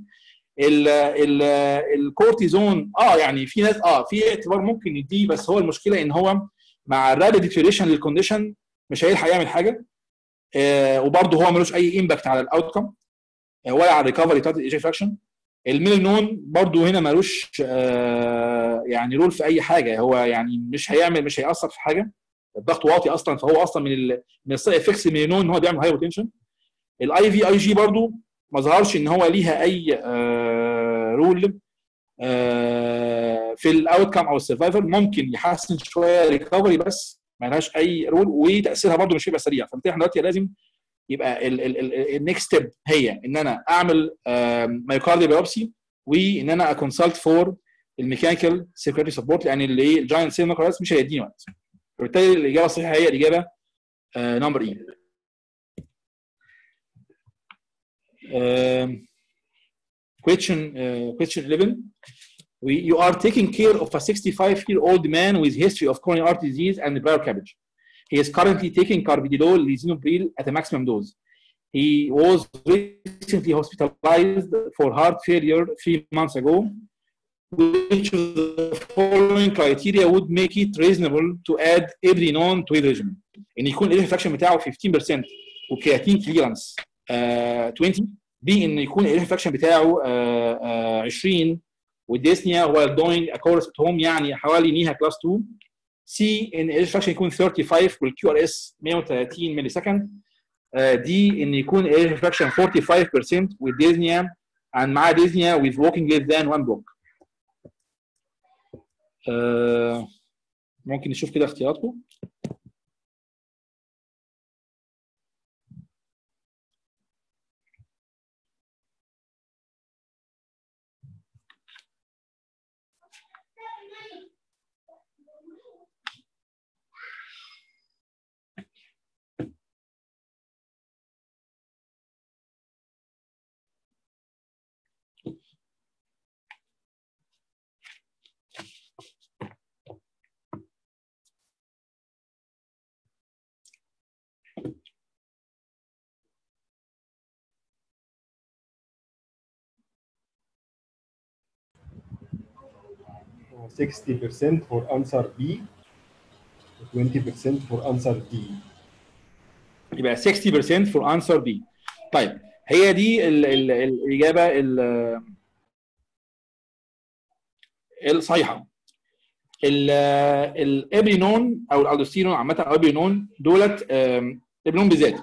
الكورتيزون اه يعني في ناس اه في اعتبار ممكن يديه بس هو المشكله ان هو مع الرابيد ديتيوريشن للكونديشن مش هيلحق يعمل حاجه آه وبرده هو ملوش اي امباكت على الاوتكم آه ولا على الريكفري بتاعت الايجي فراكشن الميلنون برده هنا ملوش آه يعني رول في اي حاجه هو يعني مش هيعمل مش هياثر في حاجه الضغط واطي اصلا فهو اصلا من ال من السايد افكتس الميلنون ان هو بيعمل هايبوتنشن الاي في اي جي برده ما ظهرش ان هو ليها اي آه رول آه في الاوت كام او السرفايفل ممكن يحسن شويه ريكفري بس ما لهاش اي رول وتاثيرها برده مش هيبقى سريع فبالتالي احنا دلوقتي لازم يبقى النكست ستيب هي ان انا اعمل مايوكارديا بايوبسي وان انا اكونسلت فور الميكانيكال سيركيولري سبورت لان اللي الجاينت سيل مايكرولايتس مش هيديني وقت فبالتالي الاجابه الصحيحه هي الاجابه نمبر اي question uh, question 11 we, you are taking care of a 65 year old man with history of coronary artery disease and bladder cabbage he is currently taking carvedilol lisinopril at a maximum dose he was recently hospitalized for heart failure three months ago which of the following criteria would make it reasonable to add ابرينون to his regimen ان يكون الانفكشن بتاعه 15% وكرياتين كليرنس آه 20 بي ان يكون الانفكشن بتاعه آه آه 20 والديسنيا while doing a course at home يعني حوالي نيها كلاس 2 سي ان الانفكشن يكون 35 والكيو ار اس 130 ملي سكند دي ان يكون الانفكشن 45% والديزنيا and مع ديزنيا with walking less than one block آه ممكن نشوف كده اختياراتكم 60% for answer B و 20% for answer D يبقى 60% for answer B طيب هي دي ال ال الاجابه ال- الصحيحه ال- الابرينون او الالدوستيرون عامه او الابرينون دولت آم، الابرينون بالذات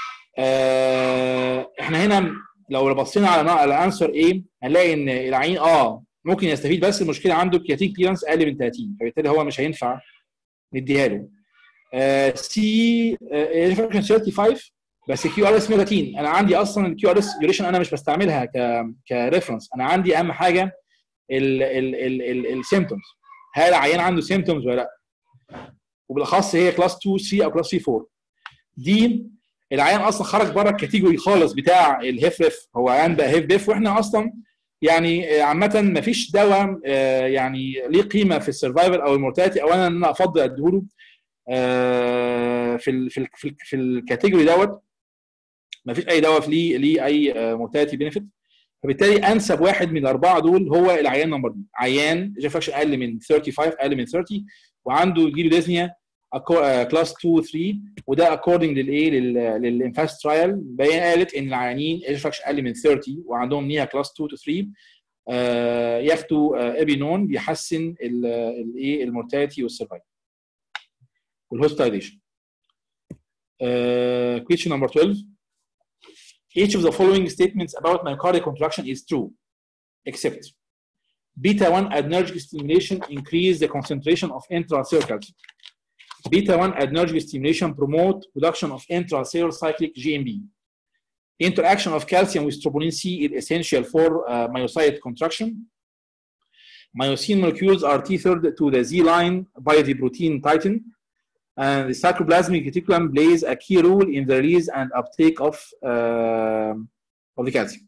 آه، احنا هنا لو بصينا على على انسر ايه هنلاقي ان العين اه ممكن يستفيد بس المشكله عنده كياتيك كليرنس اقل من 30 فبالتالي هو مش هينفع نديها له سي 35 بس كيو ار اس 130 انا عندي اصلا الكيو ار اس ديوريشن انا مش بستعملها ك كريفرنس انا عندي اهم حاجه السيمتومز هل العيان عنده سيمتومز ولا لا وبالاخص هي كلاس 2 3 او كلاس 3 4 دي العيان اصلا خرج بره الكاتيجوري خالص بتاع الهيف ريف هو عيان بقى هيف بيف واحنا اصلا يعني عامه ما فيش دواء آه، يعني ليه قيمه في السرفايفل او المورتاليتي او انا ان انا افضل اديهوله آه، في ال في ال في, ال في الكاتيجوري دوت ما فيش اي دواء ليه ليه اي مورتاليتي بينفيت فبالتالي انسب واحد من الاربعه دول هو العيان نمبر دي عيان جيفراكشن اقل من 35 اقل من 30 وعنده جيلوديزنيا كلاس 2 3 وده اكوردنج للايه للانفاست ترايل بين قالت ان العيانين جيفراكشن اقل من 30 وعندهم نيها كلاس 2 to 3 آه، ياخدوا آه، ابينون بيحسن الايه المورتاليتي والسرفايفل والهوستايزيشن question number 12 each of the following statements about myocardial contraction is true except beta 1 adrenergic stimulation increase the concentration of intracellular calcium beta 1 adrenergic stimulation promote production of intracellular cyclic GMB interaction of calcium with troponin C is essential for uh, myocyte contraction myosin molecules are tethered to the Z line by the protein titin and the cytoplasmic reticulum plays a key role in the release and uptake of uh, of the calcium.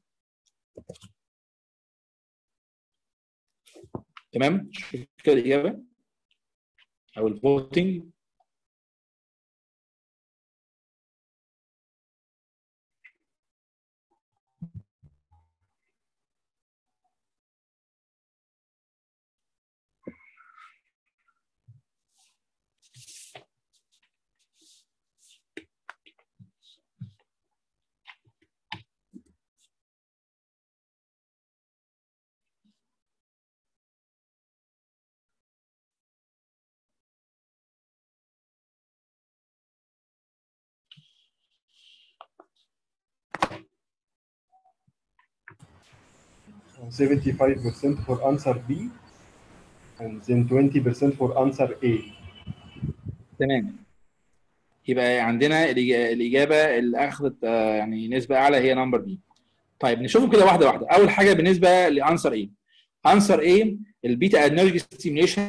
تمام؟ شوف كده الإجابة أو الفوتنج seventy-five percent for answer B and then twenty percent for answer A. تمام يبقى عندنا الإج- الإجابة اللي أخذت آه، يعني نسبة أعلى هي نمبر بي. طيب نشوفهم كده واحدة واحدة. أول حاجة بالنسبة لأنسر إيه؟ أنسر إيه البيتا ادنرجي ستيميوليشن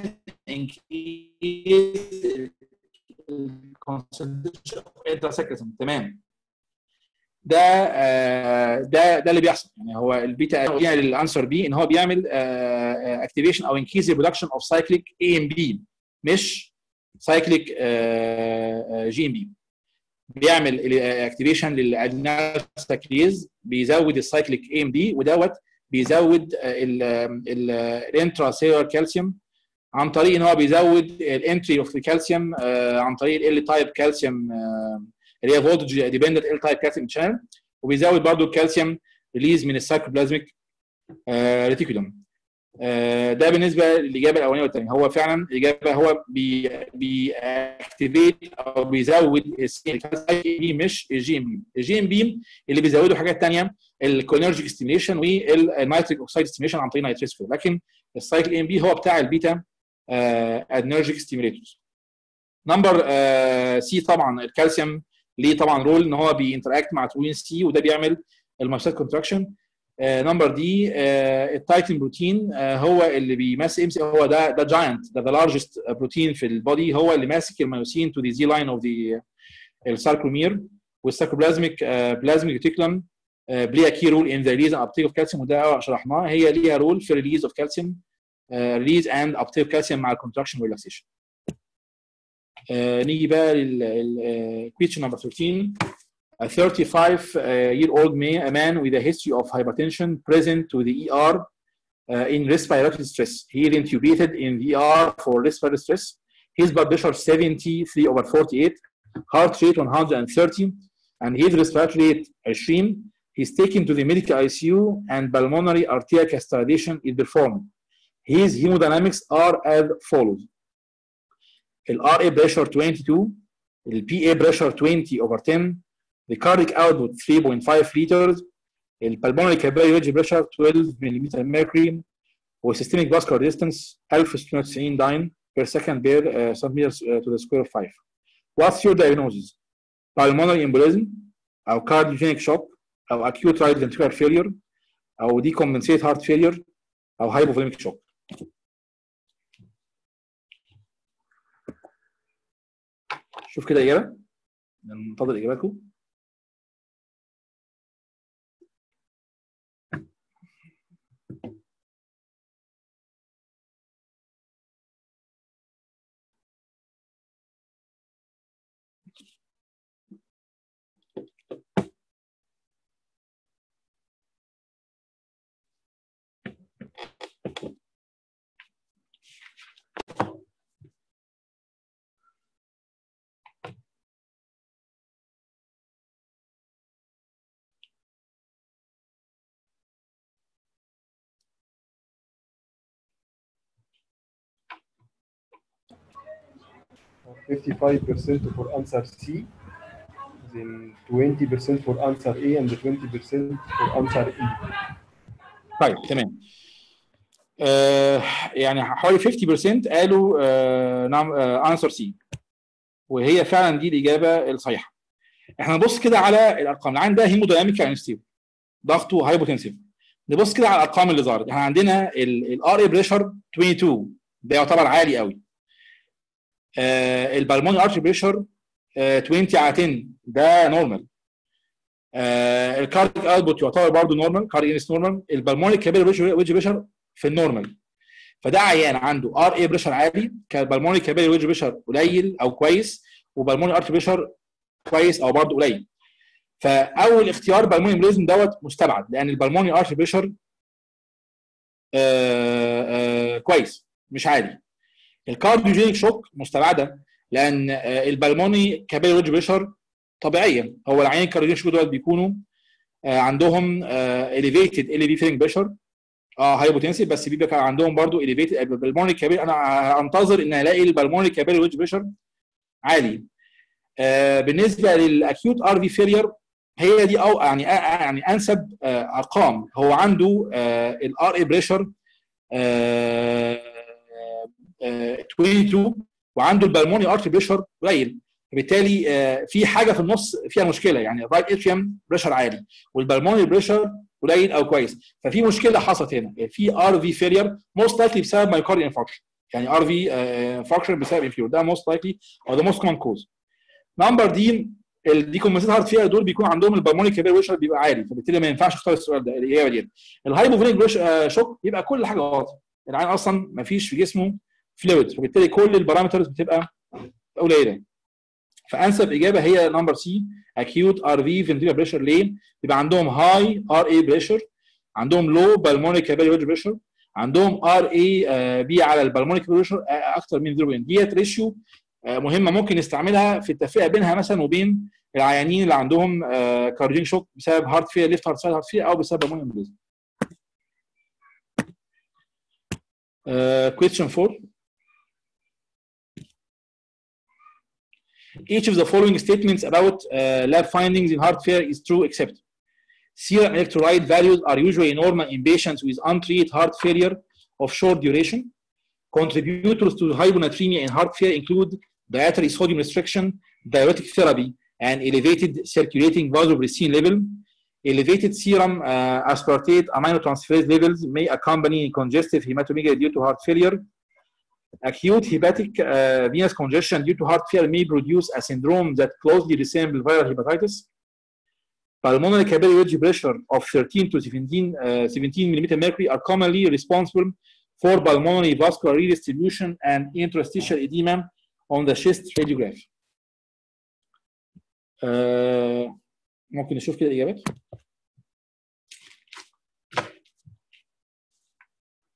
تمام ده آه، ده ده اللي بيحصل يعني هو البيتا يعني الانسر بي ان هو بيعمل اكتيفيشن او انكيز برودكشن اوف سايكليك اي ام بي مش سايكليك جي ام بي بيعمل اكتيفيشن للادرينال ساكريز بيزود السايكليك اي ام بي ودوت بيزود الانترا سيلر كالسيوم عن طريق ان هو بيزود الانتري اوف الكالسيوم عن طريق ال تايب كالسيوم اللي هي فولتج ديبندنت ال تايب كالسيوم شانل وبيزود برضو الكالسيوم ريليز من السايكوبلازميك ريتيكولوم ده بالنسبه للاجابه الاولانيه والثانيه هو فعلا الاجابه هو بي بيأكتيفيت او بيزود السي مش الجي ام بي الجي ام بي اللي بيزودوا حاجات ثانيه الكولينرجيك ستيميشن والنيتريك اوكسيد ستيميشن عن طريق نيتريس لكن السايكل ام بي هو بتاع البيتا ادنرجيك ستيميليتورز نمبر سي طبعا الكالسيوم ليه طبعا رول ان هو بينتراكت مع تروين سي وده بيعمل المايسات كونتراكشن نمبر دي التايتن بروتين هو اللي بيمثل ام سي هو ده ده جاينت ده ذا لارجست بروتين في البودي هو اللي ماسك الميوسين تو ذا زي لاين اوف ذا الساركومير والساركوبلازميك بلازميك ريتيكولم بليها كي رول ان ذا ريليز اند ابتيك اوف كالسيوم وده شرحناه هي ليها رول في ريليز اوف كالسيوم ريليز اند ابتيك اوف كالسيوم مع الكونتراكشن والريلاكسيشن نيجي بقى للكويشن نمبر 13 A 35 uh, year old man, a man with a history of hypertension present to the ER uh, in respiratory stress. He intubated in VR for respiratory stress. His blood pressure 73 over 48, heart rate 130, and his respiratory rate 20. He's taken to the medical ICU and pulmonary arterial castellation is performed. His hemodynamics are as follows. The RA pressure 22, the PA pressure 20 over 10, the cardiac output 3.5 liters, the pulmonary capillary wedge pressure 12 millimeter mercury, وسيستميك vascular distance 1690 dyne per second per uh, centimeters uh, to the square of 5. What's your diagnosis? Pulmonary embolism أو cardiogenic shock أو acute right ventricular failure أو decompensated heart failure أو hypovolemic shock. شوف كده إجابة ننتظر إجاباتكم. Fifty-five percent for answer C, then twenty percent for answer A, and twenty percent for answer E. طيب تمام. آه يعني حوالي 50% قالوا آه نعم انسر سي وهي فعلا دي الاجابه الصحيحه. احنا نبص كده على الارقام العين ده هيمودايناميك يعني ستيبل ضغطه هايبوتنسيف نبص كده على الارقام اللي ظهرت احنا عندنا الار اي بريشر 22 ده يعتبر عالي قوي آه البلموني ارتري بريشر آه 20 على 10 ده نورمال آه الكارديك اوتبوت يعتبر برضه نورمال كارديك انس نورمال البلموني كابيلي ويدج بريشر في النورمال فده عيان عنده ار اي بريشر عالي كالبلموني كابيلي ويدج بريشر قليل او كويس وبلموني ارتري بريشر كويس او برضه قليل فاول اختيار بالموني امبوليزم دوت مستبعد لان البلموني ارتري بريشر كويس مش عالي الكارديوجينيك شوك مستبعده لان آه البلموني كابيلي ويدج بريشر طبيعيا هو العيان الكارديوجينيك شوك دول بيكونوا آه عندهم اليفيتد ال بي فيلنج بريشر اه هايبوتنسيف بس بيبقى عندهم برضو اليفيتد البلموني كابيلي انا انتظر ان الاقي البلموني كابيلي ويدج بريشر عالي آه بالنسبه للاكيوت ار في فيلير هي دي او يعني يعني انسب آه ارقام هو عنده الار اي بريشر 22 وعنده البلموني ارتري بريشر قليل فبالتالي في حاجه في النص فيها مشكله يعني الرايت اتريوم بريشر عالي والبلموني بريشر قليل او كويس ففي مشكله حصلت هنا في ار في فيلير موست لايكلي بسبب مايوكاردي انفاركشن يعني ار في انفاركشن بسبب انفيور ده موست لايكلي او ده موست كومن كوز نمبر دي الديكومبنسيت هارت فيلر دول بيكون عندهم البلموني كبير بريشر بيبقى عالي فبالتالي ما ينفعش اختار السؤال ده الاجابه دي الهايبوفينيك شوك يبقى كل حاجه غلط العين اصلا ما فيش في جسمه فلويد فبالتالي كل البارامترز بتبقى قليله فانسب اجابه هي نمبر سي اكيوت ار في فنتريكال بريشر ليه؟ بيبقى عندهم هاي ار اي بريشر عندهم لو بالموني كابيلي بريشر عندهم ار اي بي على البالموني بريشر اكثر من 0 ديت ريشيو مهمه ممكن نستعملها في التفرقه بينها مثلا وبين العيانين اللي عندهم كارديين شوك بسبب هارت فير ليفت هارت سايد هارت فير او بسبب بالموني امبوليزم. question 4 Each of the following statements about uh, lab findings in heart failure is true except serum electrolyte values are usually normal in patients with untreated heart failure of short duration. Contributors to hyponatremia in heart failure include dietary sodium restriction, diuretic therapy, and elevated circulating vasopressin level. Elevated serum uh, aspartate aminotransferase levels may accompany congestive hematomegaly due to heart failure. Acute hepatic uh, venous congestion due to heart failure may produce a syndrome that closely resembles viral hepatitis. Pulmonary capillary wedge pressure of 13 to 17, uh, 17 millimeter mercury are commonly responsible for pulmonary vascular redistribution and interstitial edema on the chest radiograph. Uh, ممكن نشوف كده الاجابات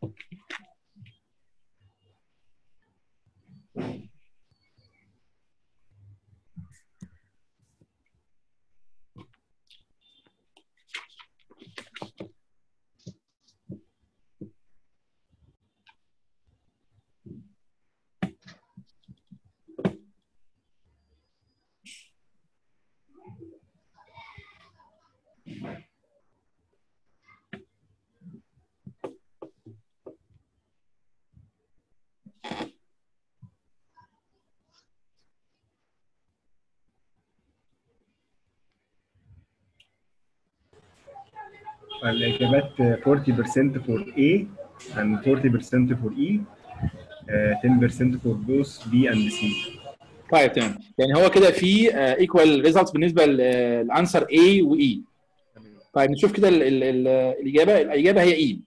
الإجابات 40% for A and 40% for E uh, 10% for both B and C طيب تمام يعني هو كده في ايكوال ريزلتس بالنسبه للانسر A و E طيب نشوف كده ال ال ال الاجابه الاجابه هي E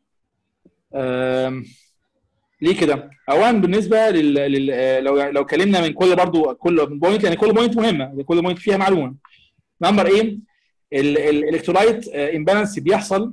آم، ليه كده؟ اولا بالنسبه لل, لل لو لو اتكلمنا من كل برضو كل بوينت يعني كل بوينت مهمه كل بوينت فيها معلومه نمبر ايه الالكترولايت امبالانس بيحصل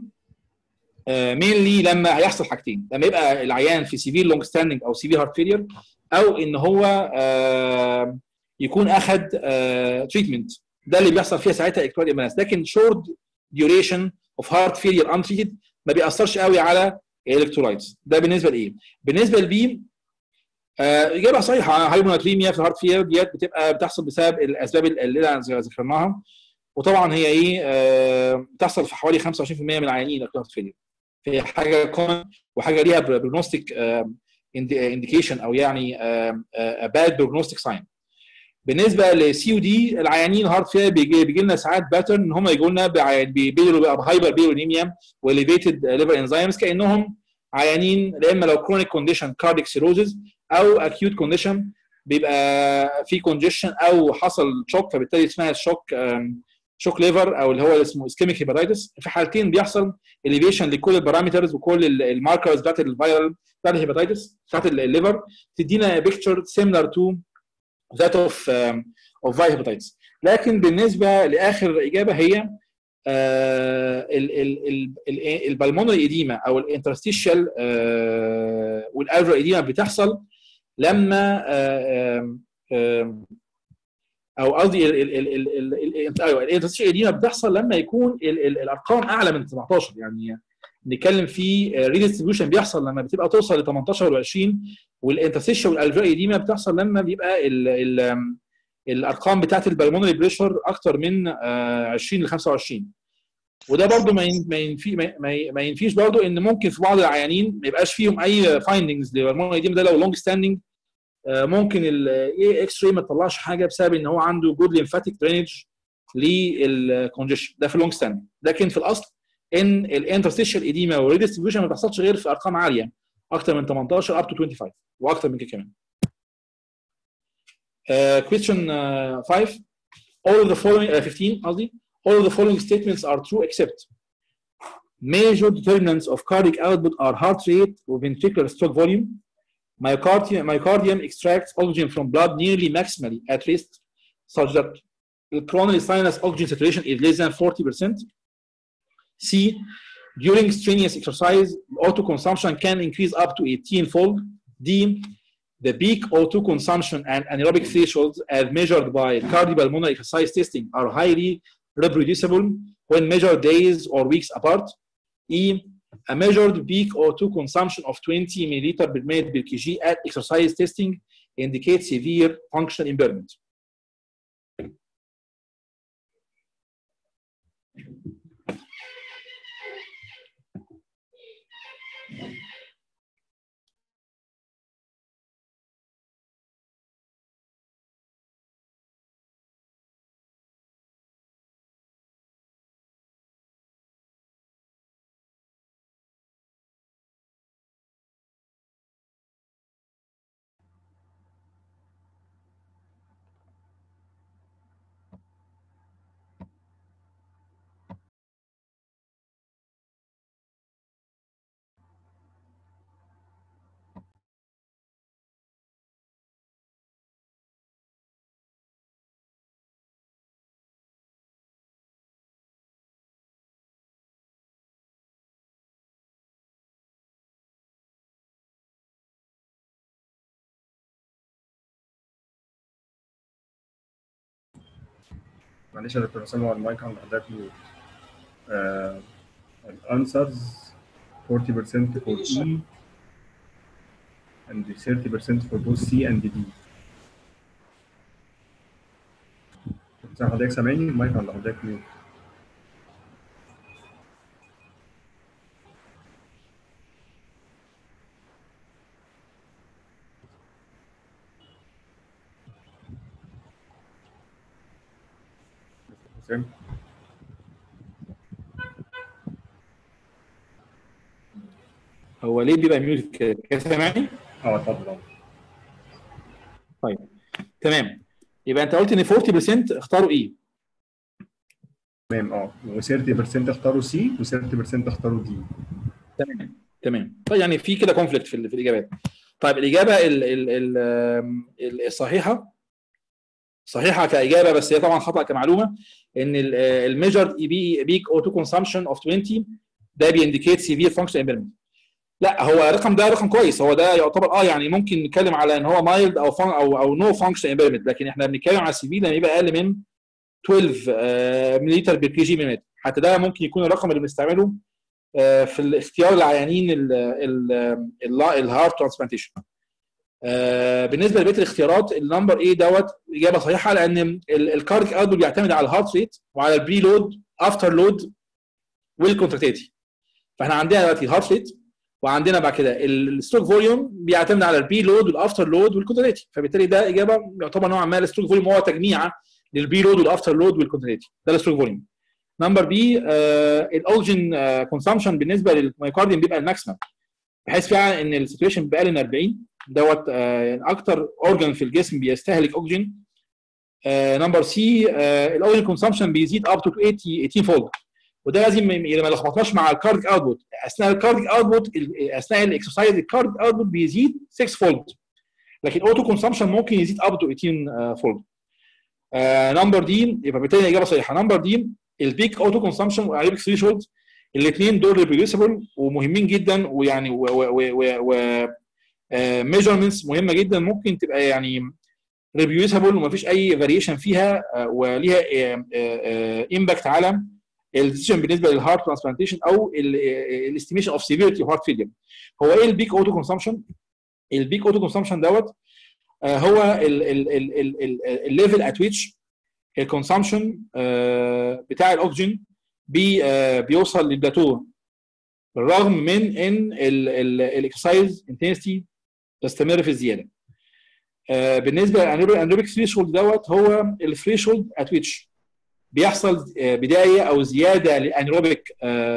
مينلي لما هيحصل حاجتين لما يبقى العيان في سيفير لونج ستاندنج او سيفير هارت فيلير او ان هو آه، يكون اخذ تريتمنت ده اللي بيحصل فيها ساعتها الكترولايت امبالانس لكن شورت ديوريشن اوف هارت فيلير انتريتد ما بيأثرش قوي على الالكترولايتس ده بالنسبه لايه بالنسبه للبي آه، اجابه صحيحه هايبوناتريميا في الهارت فيلير ديت بتبقى بتحصل بسبب الاسباب اللي انا ذكرناها وطبعا هي ايه آه، بتحصل في حوالي 25% من العيانين الهارت فيلير هي حاجه كومن وحاجه ليها بروجنوستيك انديكيشن او يعني باد بروجنوستيك ساين بالنسبه للسي او دي العيانين هارت فيلير بيجي, بيجي لنا ساعات باترن ان هم يجوا لنا بيبيلوا بهايبر بيرونيميا واليفيتد ليفر انزيمز كانهم عيانين يا اما لو كرونيك كونديشن كارديك سيروزز او اكيوت كونديشن بيبقى في كونجيشن او حصل شوك فبالتالي اسمها الشوك شوك ليفر او اللي هو اسمه اسكيميك هيباتيتس في حالتين بيحصل اليفيشن لكل البارامترز وكل الماركرز بتاعت الفيرال بتاعت الهيباتيتس بتاعت الليفر تدينا بيكتشر سيميلر تو ذات اوف اوف فاي هيباتيتس لكن بالنسبه لاخر اجابه هي البلمونري ايديما او الانترستيشال والالفر ايديما بتحصل لما آه، آه، او قصدي ايوه الانترستيشال ايديما بتحصل لما يكون ال ال الارقام اعلى من 17 يعني نتكلم في ريديستريبيوشن بيحصل لما بتبقى توصل ل 18 و20 والانترستيشال والالفر ايديما بتحصل لما بيبقى ال ال الارقام بتاعت البلمونري بريشر اكتر من 20 ل 25 وده برضو ما ما ينفي ما ينفيش برضو ان ممكن في بعض العيانين ما يبقاش فيهم اي فايندنجز للبلمونري ايديما ده لو لونج ستاندنج ممكن الاي اكس راي ما تطلعش حاجه بسبب ان هو عنده جود ليمفاتيك درينج للكونجيشن ده في اللونج ستاندنج لكن في الاصل ان الانترستيشال ايديما والريديستريبيوشن ما بتحصلش غير في ارقام عاليه اكتر من 18 اب تو 25 واكتر من كده كمان Uh, question uh, 5 all of the following uh, 15 قصدي all of the following statements are true except major determinants of cardiac output are heart rate or ventricular stroke volume myocardium, myocardium extracts oxygen from blood nearly maximally at rest such that the coronary sinus oxygen saturation is less than 40%. C. During strenuous exercise, auto consumption can increase up to 18 fold. D. The peak O2 consumption and anaerobic thresholds, as measured by cardiopulmonary exercise testing, are highly reproducible when measured days or weeks apart. E. A measured peak O2 consumption of 20 milliliter per minute per kg at exercise testing indicates severe functional impairment. معلش يا دكتور حسام هو المايك عند حضرتك ميوت آه الانسرز 40% for E and 30% for both C and D زي حضرتك سامعني المايك عند حضرتك ميوت حسام هو ليه بيبقى ميوت كده كده سامعني؟ اه اتفضل طيب تمام يبقى انت قلت ان 40% اختاروا ايه؟ تمام اه و30% اختاروا سي و30% اختاروا دي تمام تمام طيب يعني في كده كونفليكت في, ال- في الاجابات طيب الاجابه ال ال ال ال- الصحيحه صحيحه كاجابه بس هي طبعا خطا كمعلومه ان الميجر بي بيك اوتو كونسامشن اوف 20 ده بينديكيت سيفير فانكشن امبيرمنت لا هو الرقم ده رقم كويس هو ده يعتبر اه يعني ممكن نتكلم على ان هو مايلد او فان او او نو فانكشن امبيرمنت لكن احنا بنتكلم على السيفير لما يبقى اقل من 12 مليلتر بير كي جي مينيت حتى ده ممكن يكون الرقم اللي بنستعمله آه، في الاختيار العيانين ال- ال- ال- الهارت ترانسبلانتيشن آه، بالنسبه لبقيه الاختيارات النمبر ايه دوت اجابه صحيحه لان الكارديك اوتبوت بيعتمد على الهارت ريت وعلى البري لود افتر لود والكونتراكتيتي فاحنا عندنا دلوقتي الهارت ريت وعندنا بعد كده الستروك فوليوم بيعتمد على البري لود والافتر لود والكونتراكتيتي فبالتالي ده اجابه يعتبر نوعا ما الستروك فوليوم هو تجميعه للبري لود والافتر لود والكونتراكتيتي ده الستروك فوليوم نمبر بي الاوكسجين كونسامشن بالنسبه للمايكارديوم بيبقى الماكسيمم بحيث فعلا ان السيتويشن بيبقى اقل من 40 دوت آه، اكتر اورجان في الجسم بيستهلك اكسجين نمبر سي الاوكسجين كونسامشن بيزيد اب تو 80 18 فولد وده لازم ما ما نلخبطناش مع الكارديك اوتبوت اثناء الكارديك اوتبوت اثناء الاكسرسايز الكارديك اوتبوت بيزيد 6 فولد لكن اوتو كونسامشن ممكن يزيد اب تو 18 فولد نمبر دي يبقى بالتالي الاجابه صحيحه نمبر دي البيك اوتو كونسامشن والبيك ثريشولد الاثنين دول ريبريوسبل ومهمين جدا ويعني و, و, و, و ميجرمنتس مهمه جدا ممكن تبقى يعني ريبريوسبل ومفيش اي فاريشن فيها آه، وليها امباكت على الديسيجن بالنسبه للهارت ترانسبلانتيشن او الاستيميشن اوف سيفيرتي اوف هارت فيلير هو ايه البيك اوتو كونسامشن؟ البيك اوتو كونسامشن دوت آه، هو الليفل ات ويتش الكونسامشن بتاع الاكسجين بي آه، بيوصل للبلاتو بالرغم من ان الاكسرسايز انتنسيتي تستمر في الزياده آه، بالنسبه للانروبيك ثريشولد دوت هو الثريشولد ات ويتش بيحصل آه، بدايه او زياده للانروبيك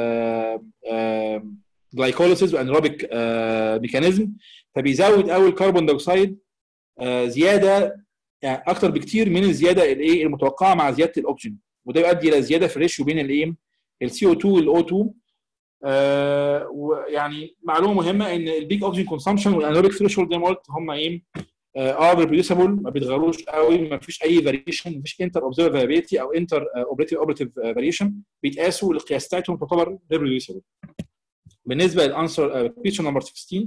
جلايكوليسيس وانروبيك ميكانيزم فبيزود قوي الكربون دايوكسيد آه، زياده يعني اكتر بكتير من الزياده الايه المتوقعه مع زياده الاكسجين وده يؤدي الى زياده في الريشيو بين الايه السي او 2 والاو 2 آه ويعني معلومه مهمه ان البيك اوكسجين كونسامشن والانروبيك ثريشولد زي ما قلت هم ايه اه ريبريوسبل ما بيتغيروش قوي ما فيش اي فاريشن ما فيش انتر اوبزرف فاريبيلتي او انتر اوبريتيف اوبريتيف فاريشن بيتقاسوا القياس بتاعتهم تعتبر ريبريوسبل بالنسبه للانسر كويشن نمبر 16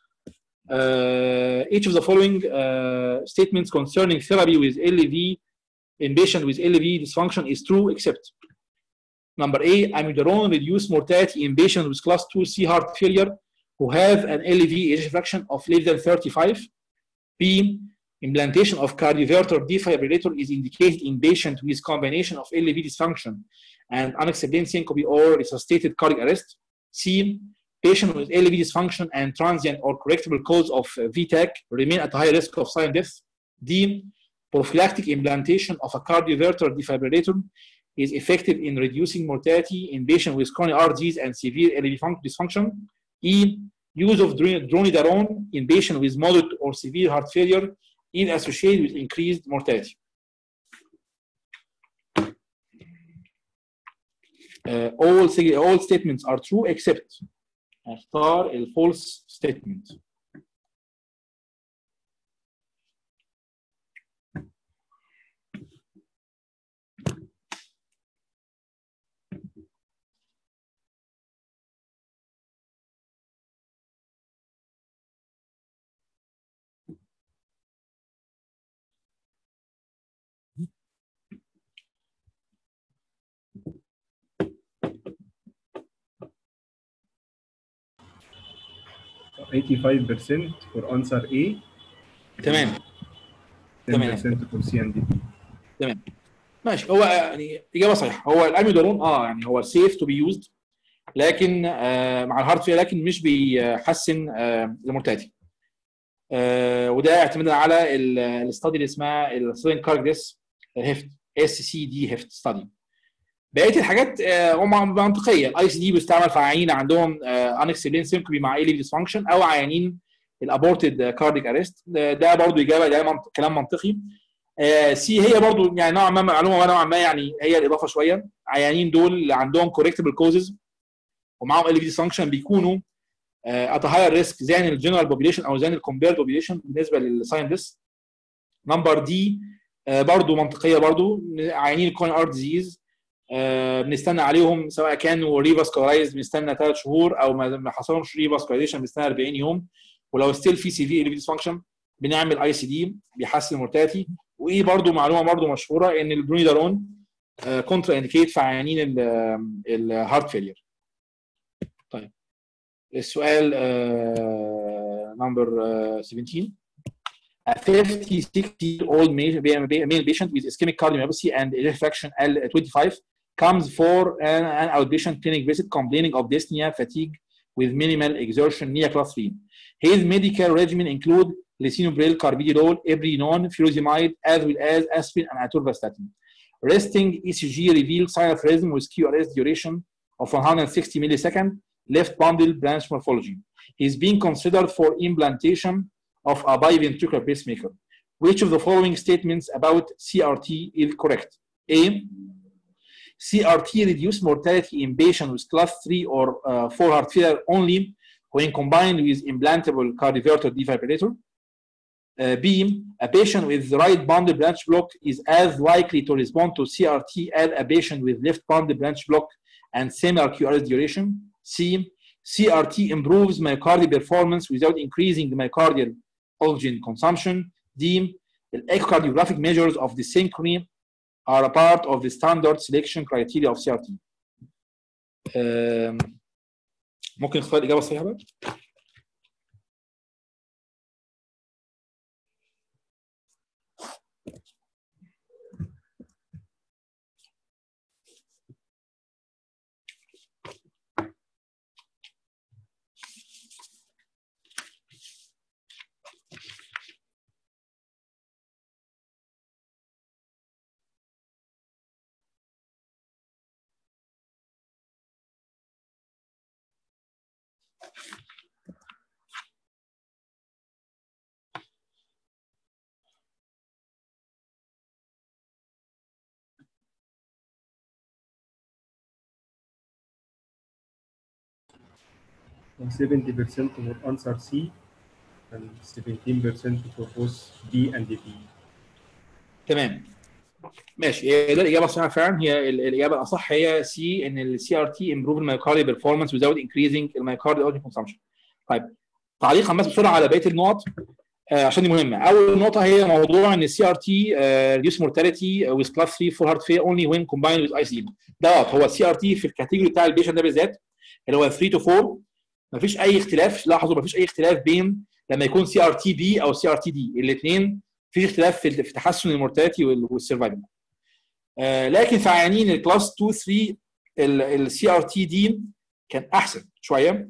uh, each of the following uh, statements concerning therapy with LV in patient with LV dysfunction is true except number A, amiodarone reduce mortality in patients with class 2C heart failure who have an LV ejection fraction of less than 35. B, implantation of cardioverter defibrillator is indicated in patient with combination of LV dysfunction and unexplained syncope or resuscitated cardiac arrest. C, patient with LV dysfunction and transient or correctable cause of uh, VTAC remain at high risk of silent death. D, prophylactic implantation of a cardioverter defibrillator is effective in reducing mortality in patients with chronic heart disease and severe LV func- dysfunction. E, use of dron- dronidarone in patients with moderate or severe heart failure is associated with increased mortality. Uh, all, sig- all statements are true except اختار الفولس ستيتمنت 85% for answer A تمام 10% تمام. for C and D ماشي هو يعني اجابه صحيحه هو الاميودارون اه يعني هو سيف تو بي يوزد لكن آه مع الهارت فيل لكن مش بيحسن آه المورتاليتي آه وده اعتمادا على الاستادي اللي اسمها السلين كارجريس هيفت اس سي دي هيفت ستادي بقيه الحاجات آه هم منطقيه الاي سي دي بيستعمل في عيانين عندهم انكسبلين سيمكوبي مع ايلي ديسفانكشن او عيانين الابورتد كارديك اريست ده برضو اجابه ده منطق كلام منطقي آه، سي هي برضو يعني نوعا ما معلومه نوعا ما يعني هي الاضافه شويه عيانين دول اللي عندهم كوركتبل كوزز ومعاهم ال في ديسفانكشن بيكونوا ات هاير ريسك زي الجنرال بوبيليشن او زي الكومبير بوبيليشن بالنسبه للساين ديس نمبر دي برضو منطقيه برضو عيانين الكون ار ديزيز بنستنى عليهم سواء كانوا ريفاسكولايز بنستنى ثلاث شهور او ما ما حصلهمش ريفاسكولايزيشن بنستنى 40 يوم ولو ستيل في سي في ال في ديسفانكشن بنعمل اي سي دي بيحسن المورتاليتي وايه برضو معلومه برضو مشهوره ان البرونيدارون كونترا انديكيت في عيانين الهارت فيلير طيب السؤال نمبر 17 A 56-year-old male, male patient with ischemic cardiomyopathy and ejection fraction L25 comes for an, an outpatient clinic visit complaining of dyspnea, fatigue with minimal exertion near class 3. His medical regimen include lisinopril, carvedilol, ebrinon, furosemide, as well as aspirin and atorvastatin. Resting ECG revealed sign of rhythm with QRS duration of 160 millisecond, left bundle branch morphology. He is being considered for implantation of a biventricular pacemaker. Which of the following statements about CRT is correct? A. CRT reduce mortality in patients with class 3 or uh, 4 heart failure only when combined with implantable cardioverter defibrillator. Uh, B, a patient with right bundle branch block is as likely to respond to CRT as a patient with left bundle branch block and similar QRS duration. C, CRT improves myocardial performance without increasing myocardial oxygen consumption. D, the echocardiographic measures of the synchrony are a part of the standard selection criteria of CRT. Um, ممكن نختار الإجابة الصحيحة بقى؟ and 70% for answer C and 17% for both B and D. تمام ماشي هي ده الاجابه الصحيحه فعلا هي ال- الاجابه الاصح هي سي ان السي ار تي امبروف المايوكارديال بيرفورمانس without increasing المايوكارديال اوتي كونسامشن طيب تعليقا بس بسرعه على بقيه النقط آه عشان دي مهمه اول نقطه هي موضوع ان السي ار تي ريديوس مورتاليتي with class 3 for heart failure only when combined with ICD ده غلط. هو السي ار تي في الكاتيجوري بتاع البيشنت ده بالذات اللي هو 3 to 4 مفيش اي اختلاف لاحظوا مفيش اي اختلاف بين لما يكون سي ار تي بي او سي ار تي دي الاثنين مفيش اختلاف في في تحسن المورتاليتي والسرفايفل آه لكن في عيانين الكلاس 2 3 السي ار تي دي كان احسن شويه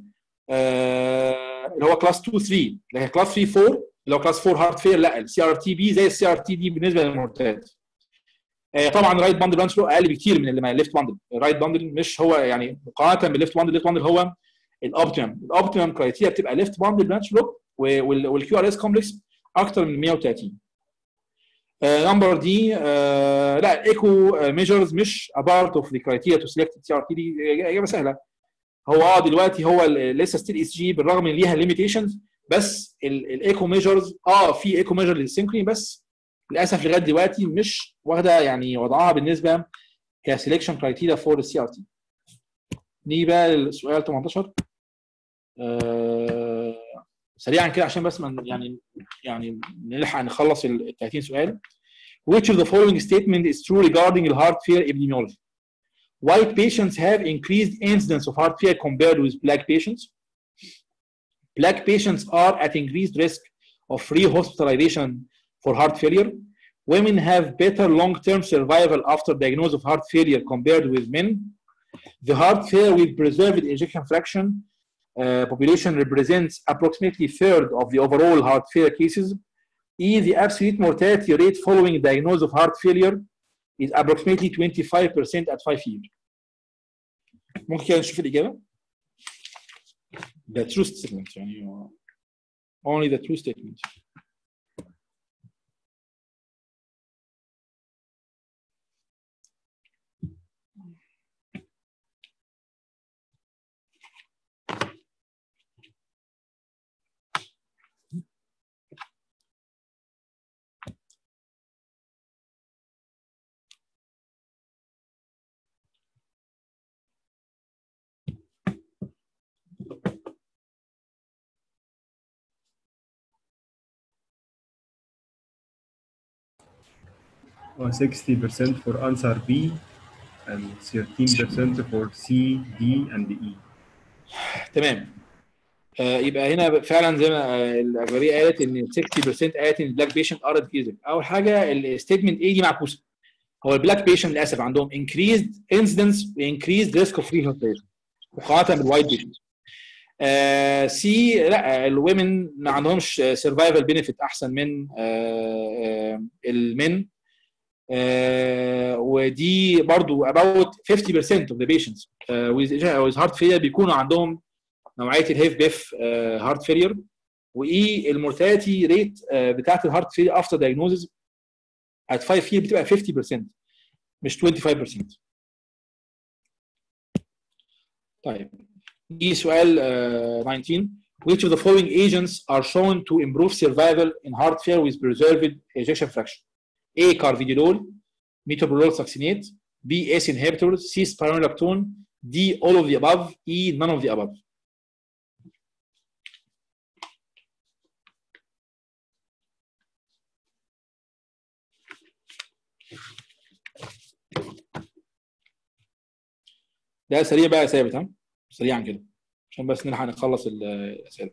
آه اللي هو كلاس 2 3 لكن كلاس 3 4 اللي هو كلاس 4 هارت فير لا السي ار تي بي زي السي ار تي دي بالنسبه للمورتاليتي آه طبعا رايت باندل برانش فلو اقل بكتير من اللي مع الليفت باندل الرايت باندل مش هو يعني مقارنه بالليفت باندل الليفت باندل هو الاوبتيمم الاوبتيمم كرايتيريا بتبقى ليفت باندل برانش بلوك والكيو ار اس كومبلكس اكتر من 130 نمبر دي لا الايكو ميجرز مش a part of the criteria to select السي ار تي دي اجابه سهله هو اه دلوقتي هو ال- لسه ستيل اس جي بالرغم من ليها ليميتيشنز بس الايكو ميجرز اه في ايكو ميجر للسينكروني بس للاسف لغايه دلوقتي مش واخده يعني وضعها بالنسبه كسelection كرايتيريا فور السي ار تي نيجي بقى للسؤال 18 آه سريعا كده عشان بس من يعني يعني نلحق نخلص ال 30 سؤال Which of the following statement is true regarding the heart failure epidemiology? White patients have increased incidence of heart failure compared with black patients. black patients are at increased risk of re-hospitalization for heart failure. Women have better long-term survival after diagnosis of heart failure compared with men. The heart failure with preserved ejection fraction uh, population represents approximately third of the overall heart failure cases. E, the absolute mortality rate following diagnosis of heart failure is approximately 25% at 5 years. ممكن كده نشوف الإجابة؟ The true statement يعني only the true statement. Uh, 60% for answer B and 13% for C, D, and E. تمام آه يبقى هنا فعلا زي ما آه، الاغلبيه قالت ان 60% قالت ان البلاك بيشنت ار ديزيز اول حاجه الستيتمنت ايه دي معكوسه هو البلاك بيشنت للاسف عندهم increased incidence و increased risk of rehabilitation مقارنه بالوايت بيشنت آه سي لا الومن ما عندهمش سرفايفل بينفيت احسن من آه آه المن آه ودي برضو about 50% of the patients uh, with, with heart failure بيكونوا عندهم نوعيه الهيف بيف هارت فيلير وايه المورتاليتي ريت بتاعت الهارت فيلير افتر دايجنوزز at 5 year بتبقى 50% مش 25% طيب دي سؤال آه، 19 which of the following agents are shown to improve survival in heart failure with preserved ejection fraction A carvedilol metoprolol succinate B ACE inhibitors C spironolactone D all of the above E none of the above ده سريع بقى يا ثابت ها سريعا كده عشان بس نلحق نخلص ال- الاسئله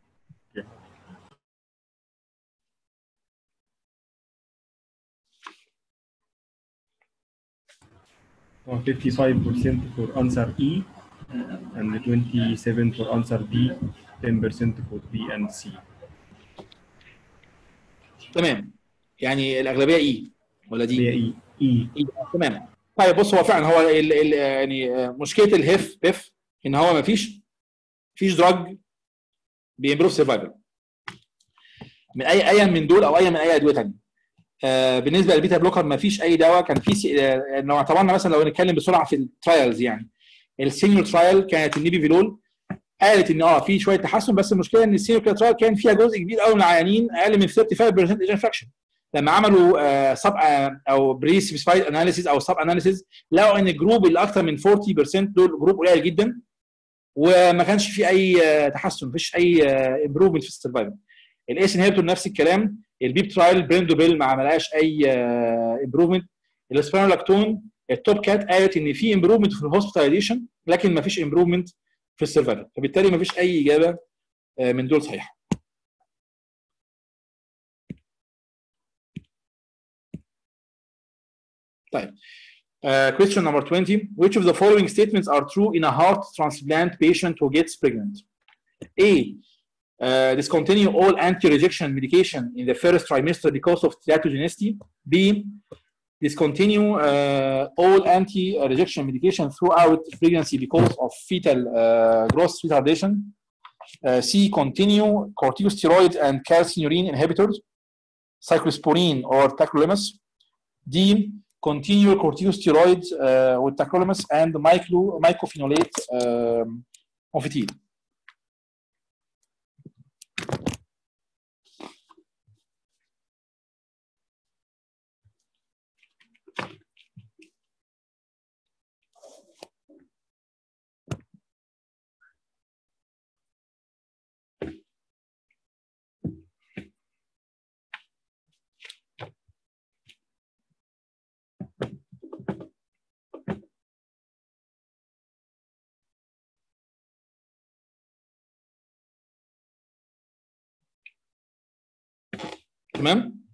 Uh, 55% for answer E and 27 for answer D, 10% for B and C. تمام يعني الاغلبيه اي ولا دي؟ هي E. E. إيه؟ تمام طيب بص هو فعلا هو ال ال يعني مشكله الهيف بيف ان هو ما فيش فيش دراج بيمبروف سرفايفل من اي اي من دول او اي من اي ادويه ثانيه آه بالنسبه للبيتا بلوكر ما فيش اي دواء كان في سي- آه، لو اعتبرنا مثلا لو نتكلم بسرعه في الترايلز يعني السينيور ترايل كانت النيبي فيلول قالت ان اه في شويه تحسن بس المشكله ان السينيور ترايل كان فيها جزء كبير قوي من العيانين اقل من 35% ايجن فراكشن لما عملوا آه سب آه او بري سبيسيفايد اناليسيز او سب اناليسيز لقوا ان الجروب اللي اكثر من 40% دول جروب قليل جدا وما كانش في اي آه، تحسن مفيش اي امبروفمنت في السرفايفل الاس انهبيتور نفس الكلام البيب ترايل بريندوبيل ما عملهاش اي امبروفمنت الاسبيرونولاكتون التوب كات قالت ان في امبروفمنت في الهوسبيتاليزيشن لكن ما فيش امبروفمنت في السرفايفل فبالتالي ما فيش اي اجابه آه، من دول صحيحه طيب Uh, question number 20. Which of the following statements are true in a heart transplant patient who gets pregnant? A. Uh, discontinue all anti-rejection medication in the first trimester because of teratogenicity. B. Discontinue uh, all anti-rejection medication throughout pregnancy because of fetal uh, growth retardation. Uh, C. Continue corticosteroids and calcineurin inhibitors, cyclosporine or tacrolimus. D. Continue corticosteroids uh, with tacrolimus and myclo, mycophenolate um, mofetil. تمام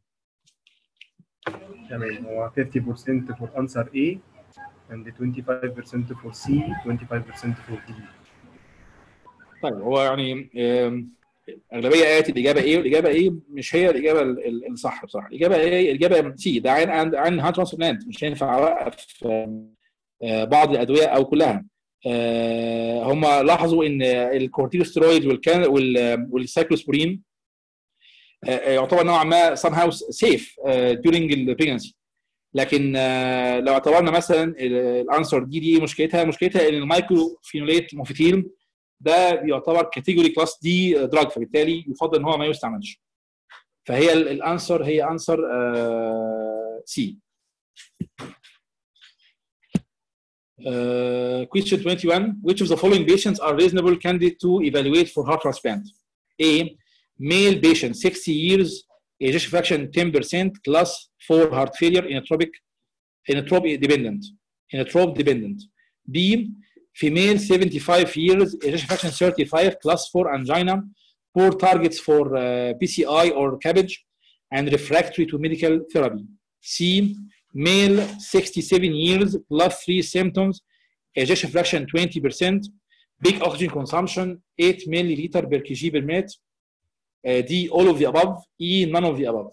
تمام هو 50% for answer A and 25% for C 25% for D طيب هو يعني آم، اغلبيه ايات الاجابه ايه والاجابه ايه مش هي الاجابه ال- ال- الصح بصراحه الاجابه ايه الاجابه سي ده عين عن عن هارت ترانسبلانت مش هينفع اوقف آم، آه، بعض الادويه او كلها آه، هم لاحظوا ان الكورتيكوستيرويد والكان وال- والسايكلوسبورين آه، آه، يعتبر نوعا ما somehow safe آه، during the pregnancy لكن آه، لو اعتبرنا مثلا الانسر دي دي مشكلتها مشكلتها ان المايكرو فينوليت موفيتيل ده بيعتبر كاتيجوري كلاس دي دراج فبالتالي يفضل ان هو ما يستعملش فهي ال- الانسر هي انسر سي question 21 which of the following patients are reasonable candidate to evaluate for heart transplant A male patient 60 years ejection fraction 10% class 4 heart failure inotropic inotropic dependent inotrope dependent B female 75 years ejection fraction 35 class 4 angina poor targets for uh, PCI or cabbage and refractory to medical therapy C male 67 years plus 3 symptoms ejection fraction 20% big oxygen consumption 8 milliliter per kg per minute uh, D all of the above E none of the above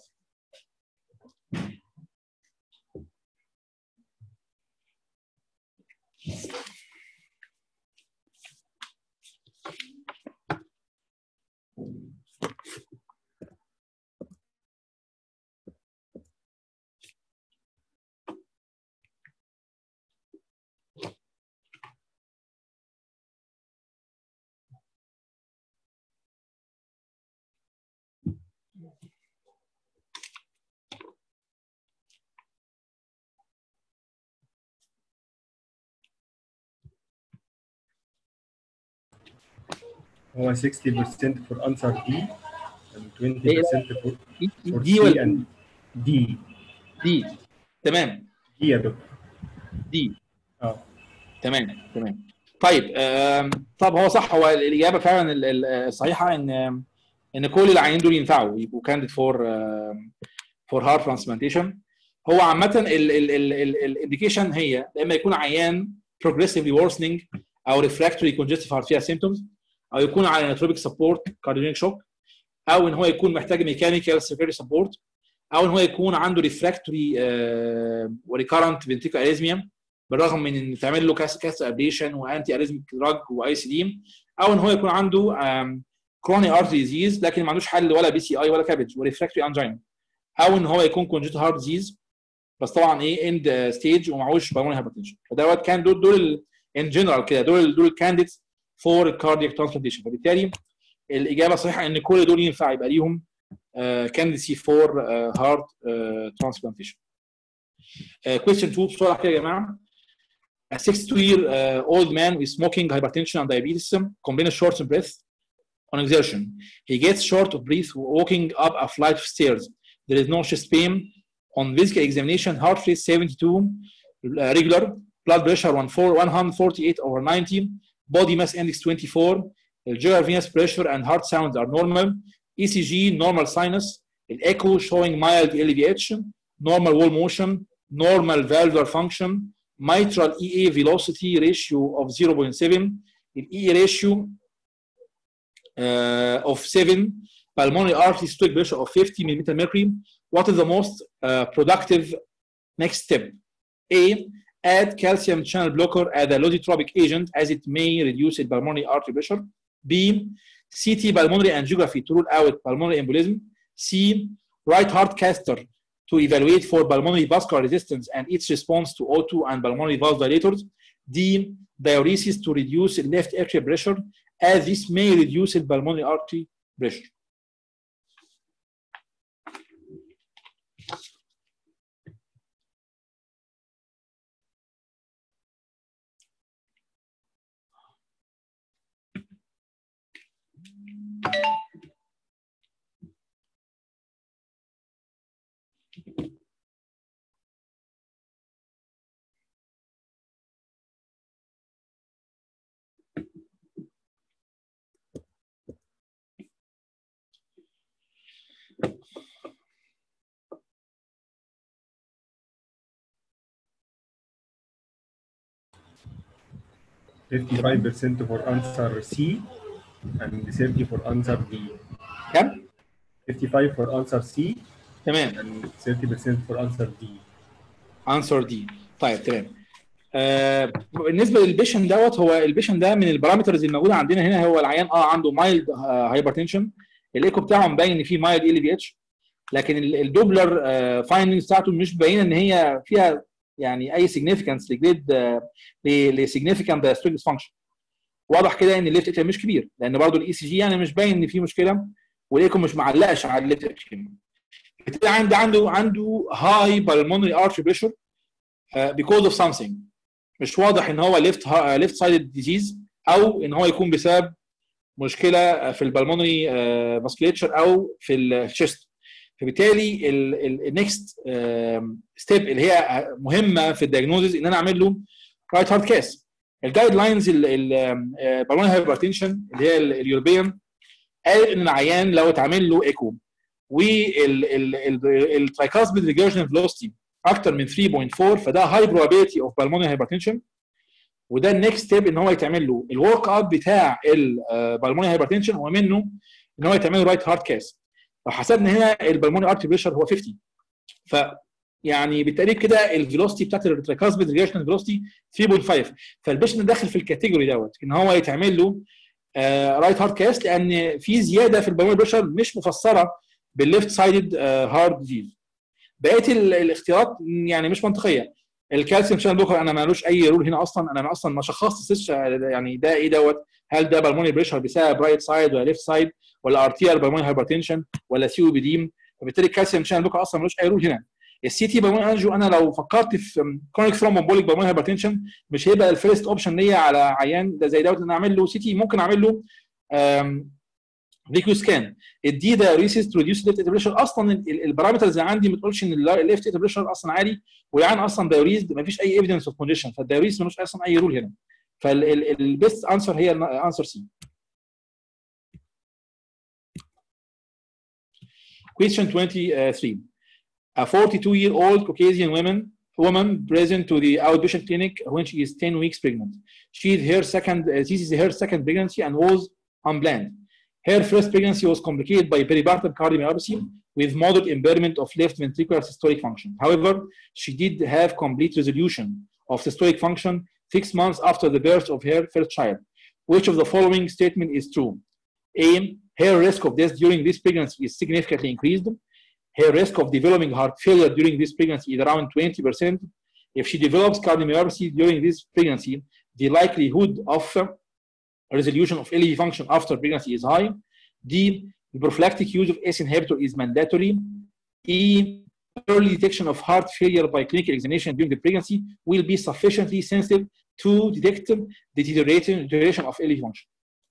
هو 60% for answer D and 20% for, for دي C ولا and D دي تمام دي يا دكتور دي اه تمام تمام طيب آم، طب هو صح هو الاجابه فعلا ال- ال- الصحيحه ان ان كل العيانين دول ينفعوا يبقوا كانديد فور فور هارت ترانسبلانتيشن هو عامه الانديكيشن هي يا اما يكون عيان progressively worsening او refractory congestive heart failure symptoms او يكون على نيتروبيك سبورت كارديونيك شوك او ان هو يكون محتاج ميكانيكال سيفيري سبورت او ان هو يكون عنده ريفراكتوري وريكارنت فنتيكو اريزميا بالرغم من ان تعمل له كاس كاس ابليشن وانتي اريزميك دراج واي سي دي او ان هو يكون عنده كروني ارتري ديزيز لكن ما عندوش حل ولا بي سي اي ولا كابج وريفراكتوري انجينا او ان هو يكون كونجيتال هارت ديزيز بس طبعا ايه اند ستيج ومعهوش بالموني هايبرتنشن فدوت كان دول دول ان جنرال كده دول دول الكانديدز فور كاردياك ترانسبلانتيشن فبالتالي الاجابه الصحيحه ان كل دول ينفع يبقى ليهم كانديدسي فور هارت ترانسبلانتيشن question 2 بسرعه كده يا جماعه A 62 year uh, old man with smoking, hypertension, and diabetes complains of short of breath on exertion. He gets short of breath walking up a flight of stairs. There is no chest pain. On physical examination, heart rate 72, uh, regular, blood pressure 14 148 over 90, body mass index 24, the venous pressure and heart sounds are normal, ECG normal sinus, the echo showing mild LVH, normal wall motion, normal valvular function, mitral EA velocity ratio of 0.7, the EA ratio uh, of 7, pulmonary artery systolic pressure of 50 millimeter mercury. What is the most uh, productive next step? A. Add calcium channel blocker as a loditropic agent as it may reduce the pulmonary artery pressure. B. CT pulmonary angiography to rule out pulmonary embolism. C. Right heart catheter to evaluate for pulmonary vascular resistance and its response to O2 and pulmonary vasodilators. D. Diuresis to reduce left atrial pressure as this may reduce the pulmonary artery pressure. 55% for answer C and 30 for answer D. كم 55 for answer C تمام and 30% for answer D. انسر دي طيب تمام آه بالنسبه للبيشن دوت هو البيشن ده من البارامترز الموجوده عندنا هنا هو العيان اه عنده مايلد هايبرتنشن الايكو بتاعه مبين ان فيه مايلد ال بي اتش لكن ال- الدوبلر فايندنجز بتاعته مش باينه ان هي فيها يعني اي سيجنيفيكانس لجريد لسيجنيفيكانت دايستريك ديسفانكشن واضح كده ان الليفت اتريم مش كبير لان برضو الاي سي جي يعني مش باين ان في مشكله والايكو مش معلقش على الليفت اتريم بالتالي عنده عنده عنده هاي بالمونري ارش بريشر because of something مش واضح ان هو ليفت ليفت سايد ديزيز او ان هو يكون بسبب مشكله في البلمونري ماسكليتشر او في الشيست فبالتالي النكست ستيب اللي هي مهمه في الدياجنوزز ان انا اعمل له رايت هارت كاس الجايد لاينز البلمونري هايبرتنشن اللي هي اليوروبيان قال ان العيان لو اتعمل له ايكو والترايكاسبيد ريجرجن فيلوسيتي اكتر من 3.4 فده هاي probability اوف بالمونري هايبرتنشن وده النكست ستيب ان هو يتعمل له الورك اب بتاع البالمونري هايبرتنشن ومنه ان هو يتعمل له رايت هارت كاس لو حسبنا هنا البالمونري ارتري بريشر هو 50 ف يعني بالتقريب كده الفيلوسيتي بتاعت الترايكاسبيد ريجرجن فيلوسيتي 3.5 فالبيشنت داخل في الكاتيجوري دوت ان هو يتعمل له رايت هارت كاس لان في زياده في البالمونري بريشر مش مفسره بالليفت سايدد هارت ديزيز بقيه ال- الاختيارات يعني مش منطقيه الكالسيوم شانل بلوكر انا مالوش اي رول هنا اصلا انا اصلا ما شخصتش يعني ده ايه دوت هل ده بالموني بريشر بسبب رايت سايد ولا ليفت سايد ولا ارتيال بالموني هايبرتنشن ولا سي او بي دي فبالتالي الكالسيوم شانل بلوكر اصلا ملوش اي رول هنا السي تي بالموني انجو انا لو فكرت في كرونيك ثرومبوليك بالموني هايبرتنشن مش هيبقى الفيرست اوبشن ليا على عيان ده زي دوت ان أنا اعمل له سي تي ممكن اعمل له فيكيو سكان الدي ده ريسيس تو ريديوس ليفت بريشر اصلا ال- ال- البارامترز اللي عندي ما تقولش ان الليفت بريشر اصلا عالي والعين اصلا دايوريز ما فيش اي ايفيدنس اوف كونديشن فالدايوريز ملوش اصلا اي رول هنا فالبيست انسر هي انسر سي Question 23. A 42 year old Caucasian woman woman present to the outpatient clinic when she is 10 weeks pregnant. She is her second uh, this is her second pregnancy and was unplanned. Her first pregnancy was complicated by peripartum cardiomyopathy with moderate impairment of left ventricular systolic function. However, she did have complete resolution of systolic function six months after the birth of her first child. Which of the following statement is true? A. Her risk of death during this pregnancy is significantly increased. Her risk of developing heart failure during this pregnancy is around 20%. If she develops cardiomyopathy during this pregnancy, the likelihood of uh, resolution of LV function after pregnancy is high. D. The prophylactic use of ACE inhibitor is mandatory. E. Early detection of heart failure by clinical examination during the pregnancy will be sufficiently sensitive to detect the deterioration deterioration of LV function.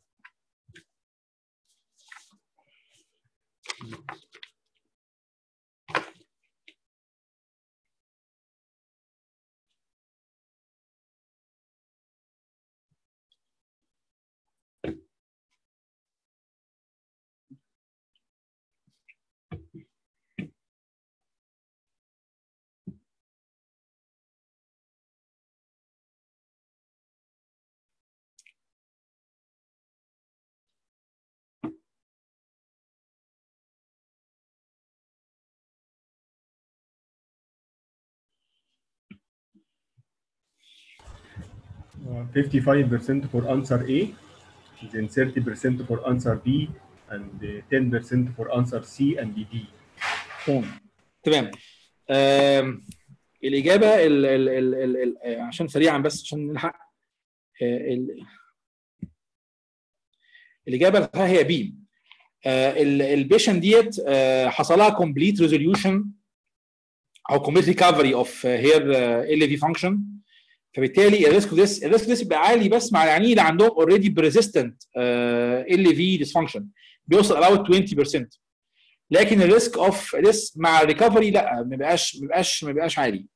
Uh, 55% for answer A, then 30% for answer B, and uh, 10% for answer C and D. تمام تمام آم، الاجابه ال ال ال ال ال عشان سريعا بس عشان نلحق آه، ال- الاجابه الصحيحه هي بي البيشن ديت آه، حصل لها كومبليت ريزوليوشن او كومبليت ريكفري اوف هير ال في فانكشن فبالتالي الريسك اوف ذس الريسك اوف بيبقى عالي بس مع العيانين اللي عندهم اوريدي بريزيستنت ال في ديسفانكشن بيوصل about 20% لكن الريسك اوف ريسك مع الريكفري لا ما بيبقاش ما بيبقاش ما بيبقاش عالي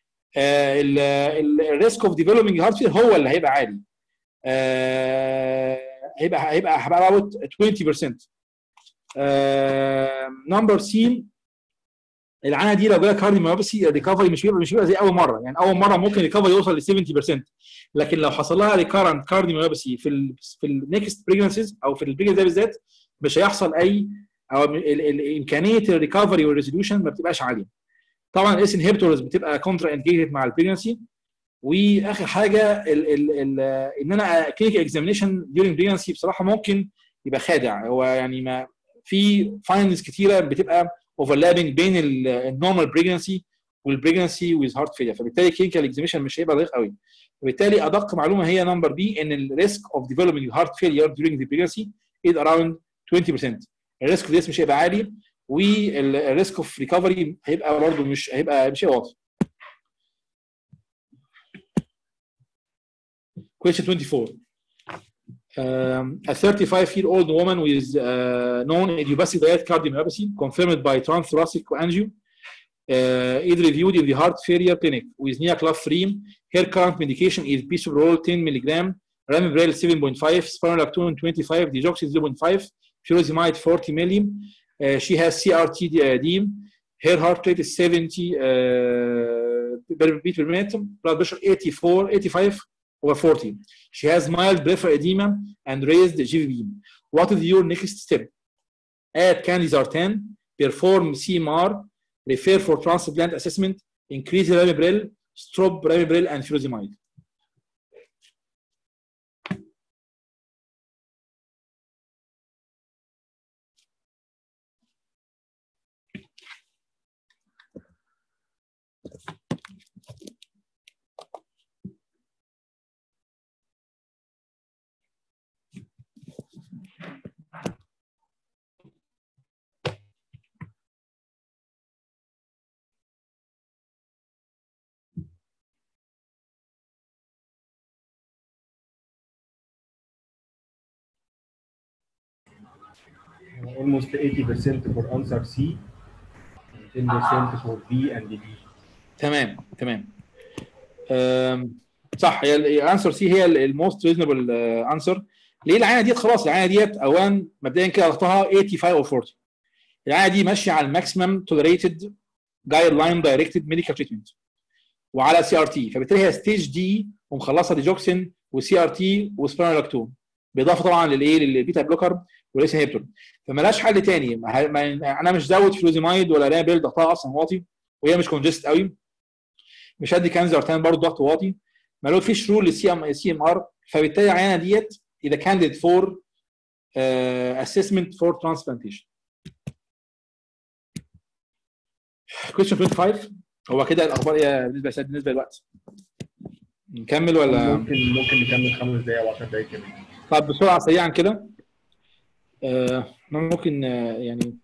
الريسك اوف ديفلوبينج هارت فيل هو اللي هيبقى عالي آه، هيبقى هيبقى هيبقى about 20% نمبر سي العانه دي لو جالها كارديوميوباثي الريكفري مش بيبقى مش بيبقى زي اول مره يعني اول مره ممكن الريكفري يوصل ل 70% لكن لو حصل لها ريكارنت كارديوميوباثي في ال في النكست بريجنسيز او في البريجنسي ده بالذات مش هيحصل اي او ال- ال- امكانيه الريكفري والريزوليوشن ما بتبقاش عاليه طبعا الاس انهبيتورز بتبقى كونترا انديكيتد مع البريجنسي واخر حاجه ال ال ال ان انا كلينيكال اكزامينشن ديورنج بريجنسي بصراحه ممكن يبقى خادع هو يعني ما في فايندز كتيره بتبقى اوفرلابنج بين النورمال بريجنسي والبريجنسي ويز هارت فيلير فبالتالي كلينيكال اكزامينشن مش هيبقى دقيق قوي وبالتالي ادق معلومه هي نمبر بي ان الريسك اوف ديفلوبينج هارت فيلير during the pregnancy is around 20% الريسك ديس مش هيبقى عالي والريسك اوف ريكفري هيبقى برضه مش هيبقى مش هيبقى واطي Question 24. Um, a 35 year old woman with uh, known idiopathic diet cardiomyopathy confirmed by transthoracic angio uh, is reviewed in the heart failure clinic with NIACLAF3. Her current medication is bisoprolol 10 milligram, ramipril 7.5, spironolactone 25, digoxin 0.5, furosemide 40 milli. Uh, she has CRT uh, Her heart rate is 70 uh, per beat per minute, blood pressure 84, 85 over 40. She has mild peripheral edema and raised GVB. What is your next step? Add Candizar 10, perform CMR, refer for transplant assessment, increase ramipril, stop ramipril and furosemide. almost 80% for answer C, 10% for B and D. تمام تمام أم، صح هي الانسر سي هي الموست ريزونبل انسر ليه العينه ديت خلاص العينه ديت اوان مبدئيا كده ضغطها 85 او 40 العينه دي ماشيه على الماكسيمم توليريتد جايد لاين دايركتد ميديكال تريتمنت وعلى سي ار تي فبالتالي هي ستيج دي ومخلصه ديجوكسين وسي ار تي وسبيرونولاكتون بالاضافه طبعا للايه للبيتا بلوكر والاس انهبيتور فمالهاش حل تاني ما- ما- انا مش زود فلوزيمايد ولا رابيل ضغطها اصلا واطي وهي مش كونجست قوي مش هدي كانزرتان برضه ضغط واطي ما فيش رول للسي ام سي ام ار فبالتالي العينه ديت اذا كانديد فور اسسمنت فور ترانسبلانتيشن كويشن 25 هو كده الاخبار ايه بالنسبه لسيد بالنسبه للوقت نكمل ولا ممكن ممكن نكمل خمس دقايق او 10 دقايق كمان طب بسرعه سريعا كده آه ممكن آه يعني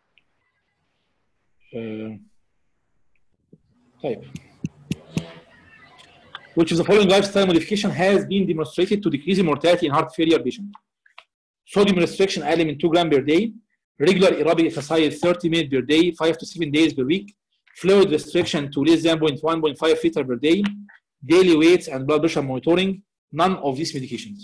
آه طيب which of the following lifestyle modification has been demonstrated to decrease the mortality in heart failure patient sodium restriction اقل من 2 gram per day regular aerobic exercise 30 minutes per day 5 to 7 days per week fluid restriction to less than 0.1.5 liter per day daily weights and blood pressure monitoring none of these medications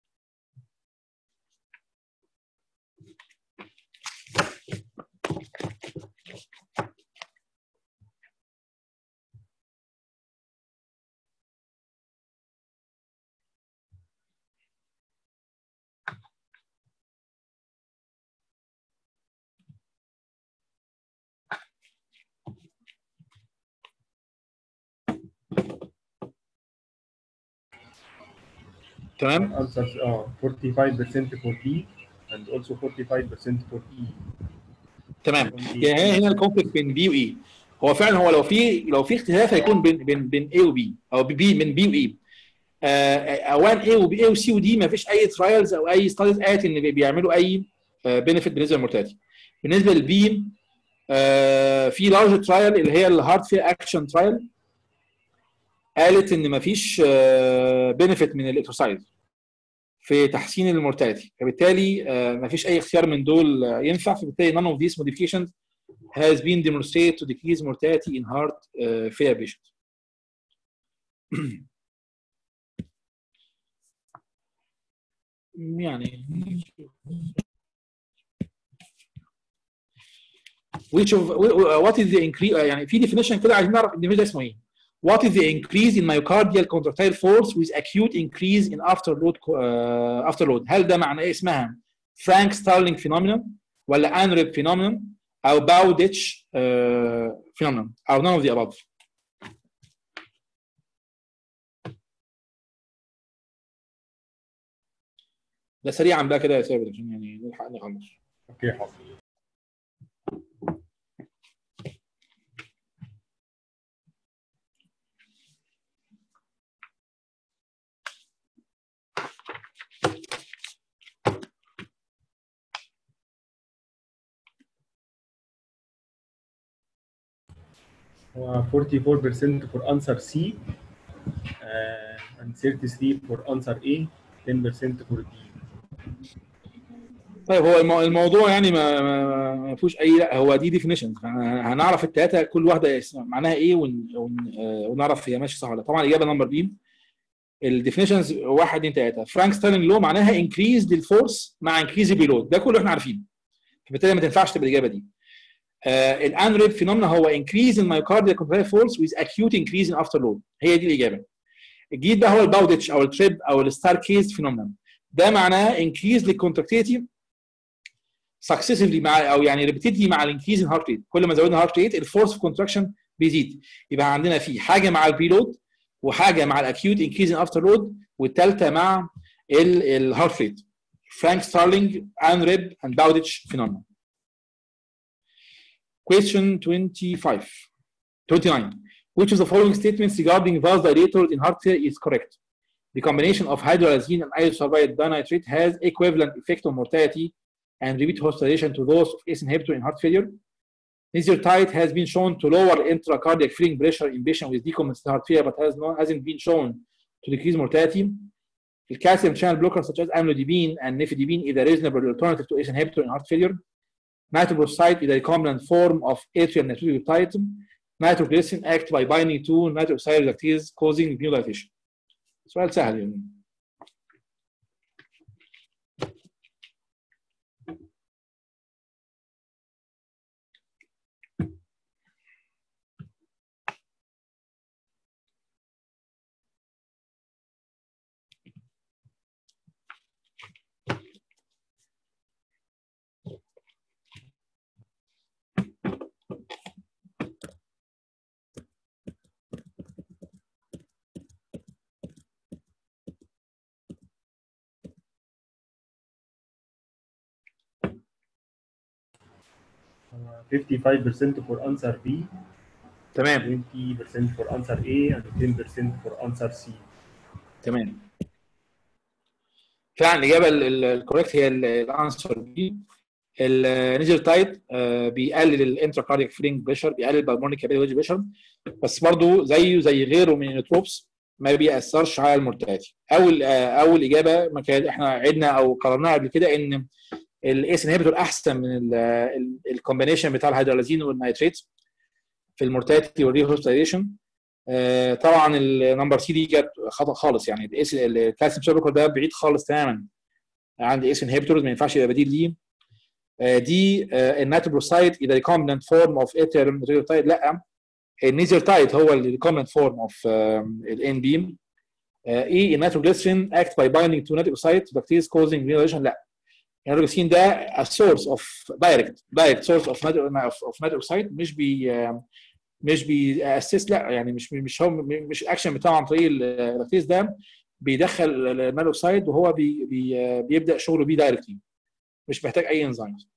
تمام answers اه 45% for D and also 45% for E تمام يعني هنا هنا الكونفليكت بين بي واي هو فعلا هو لو في لو في اختلاف هيكون بين بين بين اي وبي او بي من بي واي اوان اي وبي اي وسي ودي ما فيش اي ترايلز او اي ستاديز قالت ان بيعملوا اي بنفيت بالنسبه للمورتاليتي بالنسبه للبي في لارج ترايل اللي هي الهارت فير اكشن ترايل قالت ان ما فيش بنفيت من الاكسرسايز في تحسين المورتاليتي فبالتالي ما فيش اي اختيار من دول آه، ينفع فبالتالي none of these modifications has been demonstrated to decrease mortality in heart uh, failure patients. يعني which of what is the increase يعني في definition كده عايزين نعرف الديفينيشن اسمه ايه what is the increase in myocardial contractile force with acute increase in afterload uh, afterload هل ده معناه ايه اسمها فرانك ستارلينج phenomenon ولا انريب phenomenon او باوديتش uh, phenomenon او none of the above ده سريعا بقى كده يا ثابت عشان يعني نلحق نخلص اوكي حاضر هو 44% for answer C uh, and 33 for answer A 10% for D طيب هو المو- الموضوع يعني ما ما, ما فيهوش اي لا هو دي ديفينيشن هنعرف الثلاثه كل واحده اسم- معناها ايه ون ون آه، ونعرف هي ماشيه صح ولا لا. طبعا الاجابه نمبر بي الديفينيشنز واحد اثنين ثلاثه فرانك ستالين لو معناها انكريز للفورس مع انكريز البيلود ده كله احنا عارفينه فبالتالي ما تنفعش تبقى الاجابه دي آه الانريب فينومنا هو انكريز المايوكارديال كونتراكتايل فورس ويز اكيوت انكريز ان افتر لود هي دي الاجابه الجديد بقى هو الباوديتش او التريب او الستار كيز فينومنا ده معناه انكريز للكونتراكتيليتي سكسيسفلي مع او يعني ريبيتيدلي مع الانكريز ان هارت ريت كل ما زودنا هارت ريت الفورس اوف كونتراكشن بيزيد يبقى عندنا في حاجه مع البريلود وحاجه مع الاكيوت انكريز ان افتر لود والثالثه مع الهارت ريت فرانك ستارلينج انريب اند باوديتش فينومنا Question 25 29 Which of the following statements regarding vasodilators in heart failure is correct? The combination of hydrolyzine and isosulfide dinitrate has equivalent effect on mortality and repeat hospitalization to those of ACE inhibitor in heart failure. Nizirtide has been shown to lower intracardiac filling pressure in patients with decompensated heart failure, but has not, hasn't been shown to decrease mortality. The calcium channel blockers such as amlodipine and nifedipine is a reasonable alternative to ACE inhibitor in heart failure. Nitroglyceride is a recombinant form of atrial natriuretic. Nitroglycerin act by binding to nitroxide reductase causing venodilatation. سؤال سهل يعني. هو 55% for answer B تمام 20% for answer A and 10% for answer C تمام فعلا الاجابه الكوريكت هي الانسر دي النيزل تايد بيقلل الانتراكارديك فرينج بريشر بيقلل البلمونيك كابيلاري بريشر بس برضو زيه زي غيره من النيوتروبس ما بيأثرش على المورتاليتي اول آه، اول اجابه ما كان احنا عدنا او قررناها قبل كده ان الايس انهبيتور احسن من الكومبينيشن بتاع الهيدرالازين والنيتريت في المورتاليتي والريهوستايزيشن آه، طبعا النمبر سي دي كانت خطا خالص يعني الاس الكالسيوم شابكر ده بعيد خالص تماما عندي اس انهبيتورز ما ينفعش يبقى بديل ليه آه، دي الناتروبروسايد اذا ريكومبنت فورم اوف اتريوتايد لا النيزرتايد هو الريكومبنت فورم اوف الان بيم اي الناتروجليسرين اكت باي بايندينج تو ناتروسايد بكتيريز كوزنج ريليشن لا الناتروجليسرين ده a source of direct direct source of of ناتروسايد مش بي آه، مش بيأسس لا يعني مش مش هو مش الاكشن بتاعه عن طريق البكتيريز ده بيدخل المالوكسايد وهو بي بي بيبدا شغله بيه دايركتلي مش محتاج اي انزيمز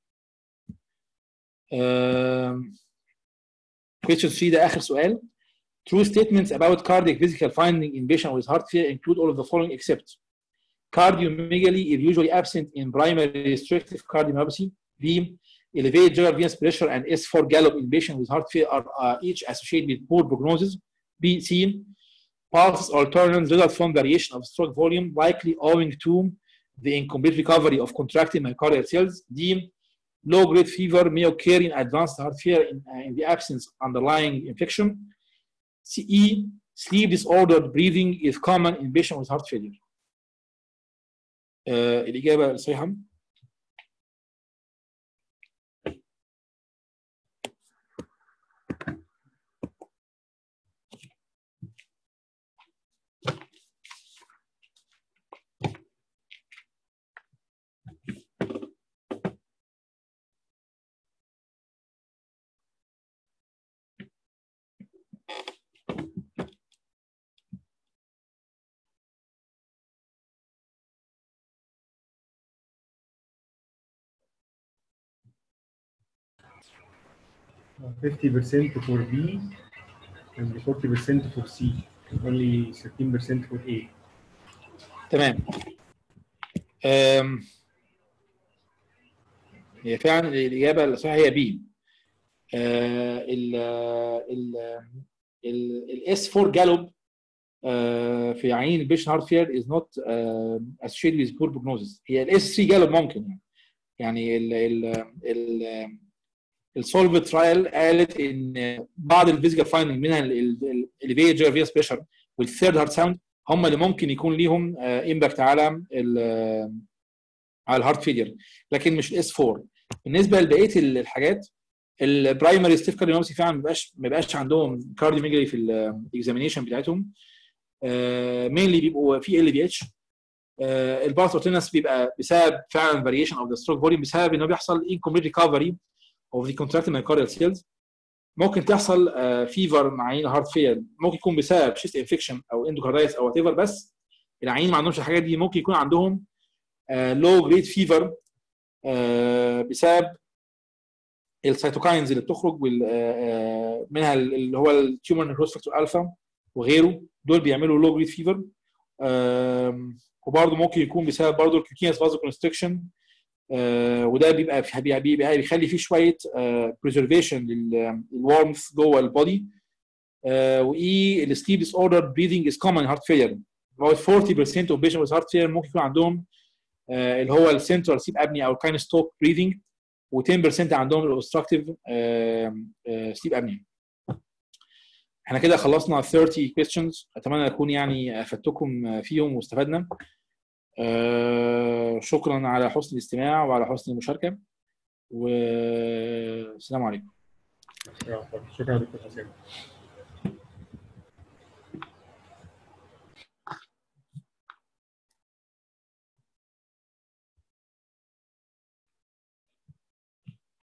question 3 ده اخر سؤال True statements about cardiac physical finding in patient with heart failure include all of the following except cardiomegaly is usually absent in primary restrictive cardiomyopathy. B. Elevated general venous pressure and S4 gallop in patients with heart failure are uh, each associated with poor prognosis. B. C. Pulse alternance result from variation of stroke volume likely owing to the incomplete recovery of contracting myocardial cells. D. Low-grade fever may occur in advanced heart failure in, uh, in the absence of underlying infection. CE, sleep disordered breathing is common in patients with heart failure. آه الإجابة الصحيحة 50% for B and 40% for C and only 13% for A. تمام أم، هي فعلا الاجابه الصحيحه هي بي ال ال ال الاس 4 جالوب في عين البيشن هارت فير از نوت associated with poor prognosis هي الاس 3 جالوب ممكن يعني ال ال ال السولف ترايل قالت ان بعض الفيزيكال فايندنج منها الاليفيت جيرفيس بريشر والثيرد هارت ساوند هم اللي ممكن يكون ليهم امباكت على ال على الهارت فيلير لكن مش الاس 4 بالنسبه لبقيه الحاجات البرايمري ستيف كارديوميوباثي فعلا ما بيبقاش ما بيبقاش عندهم كارديوميجري في الاكزامينيشن بتاعتهم مينلي بيبقوا في ال في اتش البارثورتينس بيبقى بسبب فعلا فاريشن اوف ذا ستروك فوليوم بسبب ان هو بيحصل incomplete ريكفري اوف ذا contracted myocardial cells ممكن تحصل فيفر مع عين هارت فيل ممكن يكون بسبب شيست انفكشن او اندوكاردايتس او وات ايفر بس العين ما عندهمش الحاجات دي ممكن يكون عندهم لو جريد فيفر بسبب السيتوكاينز اللي بتخرج وال- آه، منها اللي هو التيومر نيكروز فاكتور الفا وغيره دول بيعملوا لو جريد فيفر وبرضه ممكن يكون بسبب برضه الكيكينس فازو كونستريكشن وده بيبقى في- بيبقى بيبقى بيخلي فيه شويه بريزرفيشن للورمث جوه البودي واي السليب ديس اوردر بريذنج از كومن هارت فيلير about 40% of patients with heart failure ممكن يكون عندهم آه، اللي هو السنترال سيب ابني او كاين ستوك بريذنج و10% عندهم الاوبستراكتيف سليب ابني احنا كده خلصنا 30 questions اتمنى اكون يعني افدتكم فيهم واستفدنا آه، شكرا على حسن الاستماع وعلى حسن المشاركه والسلام عليكم شكرا دكتور حسين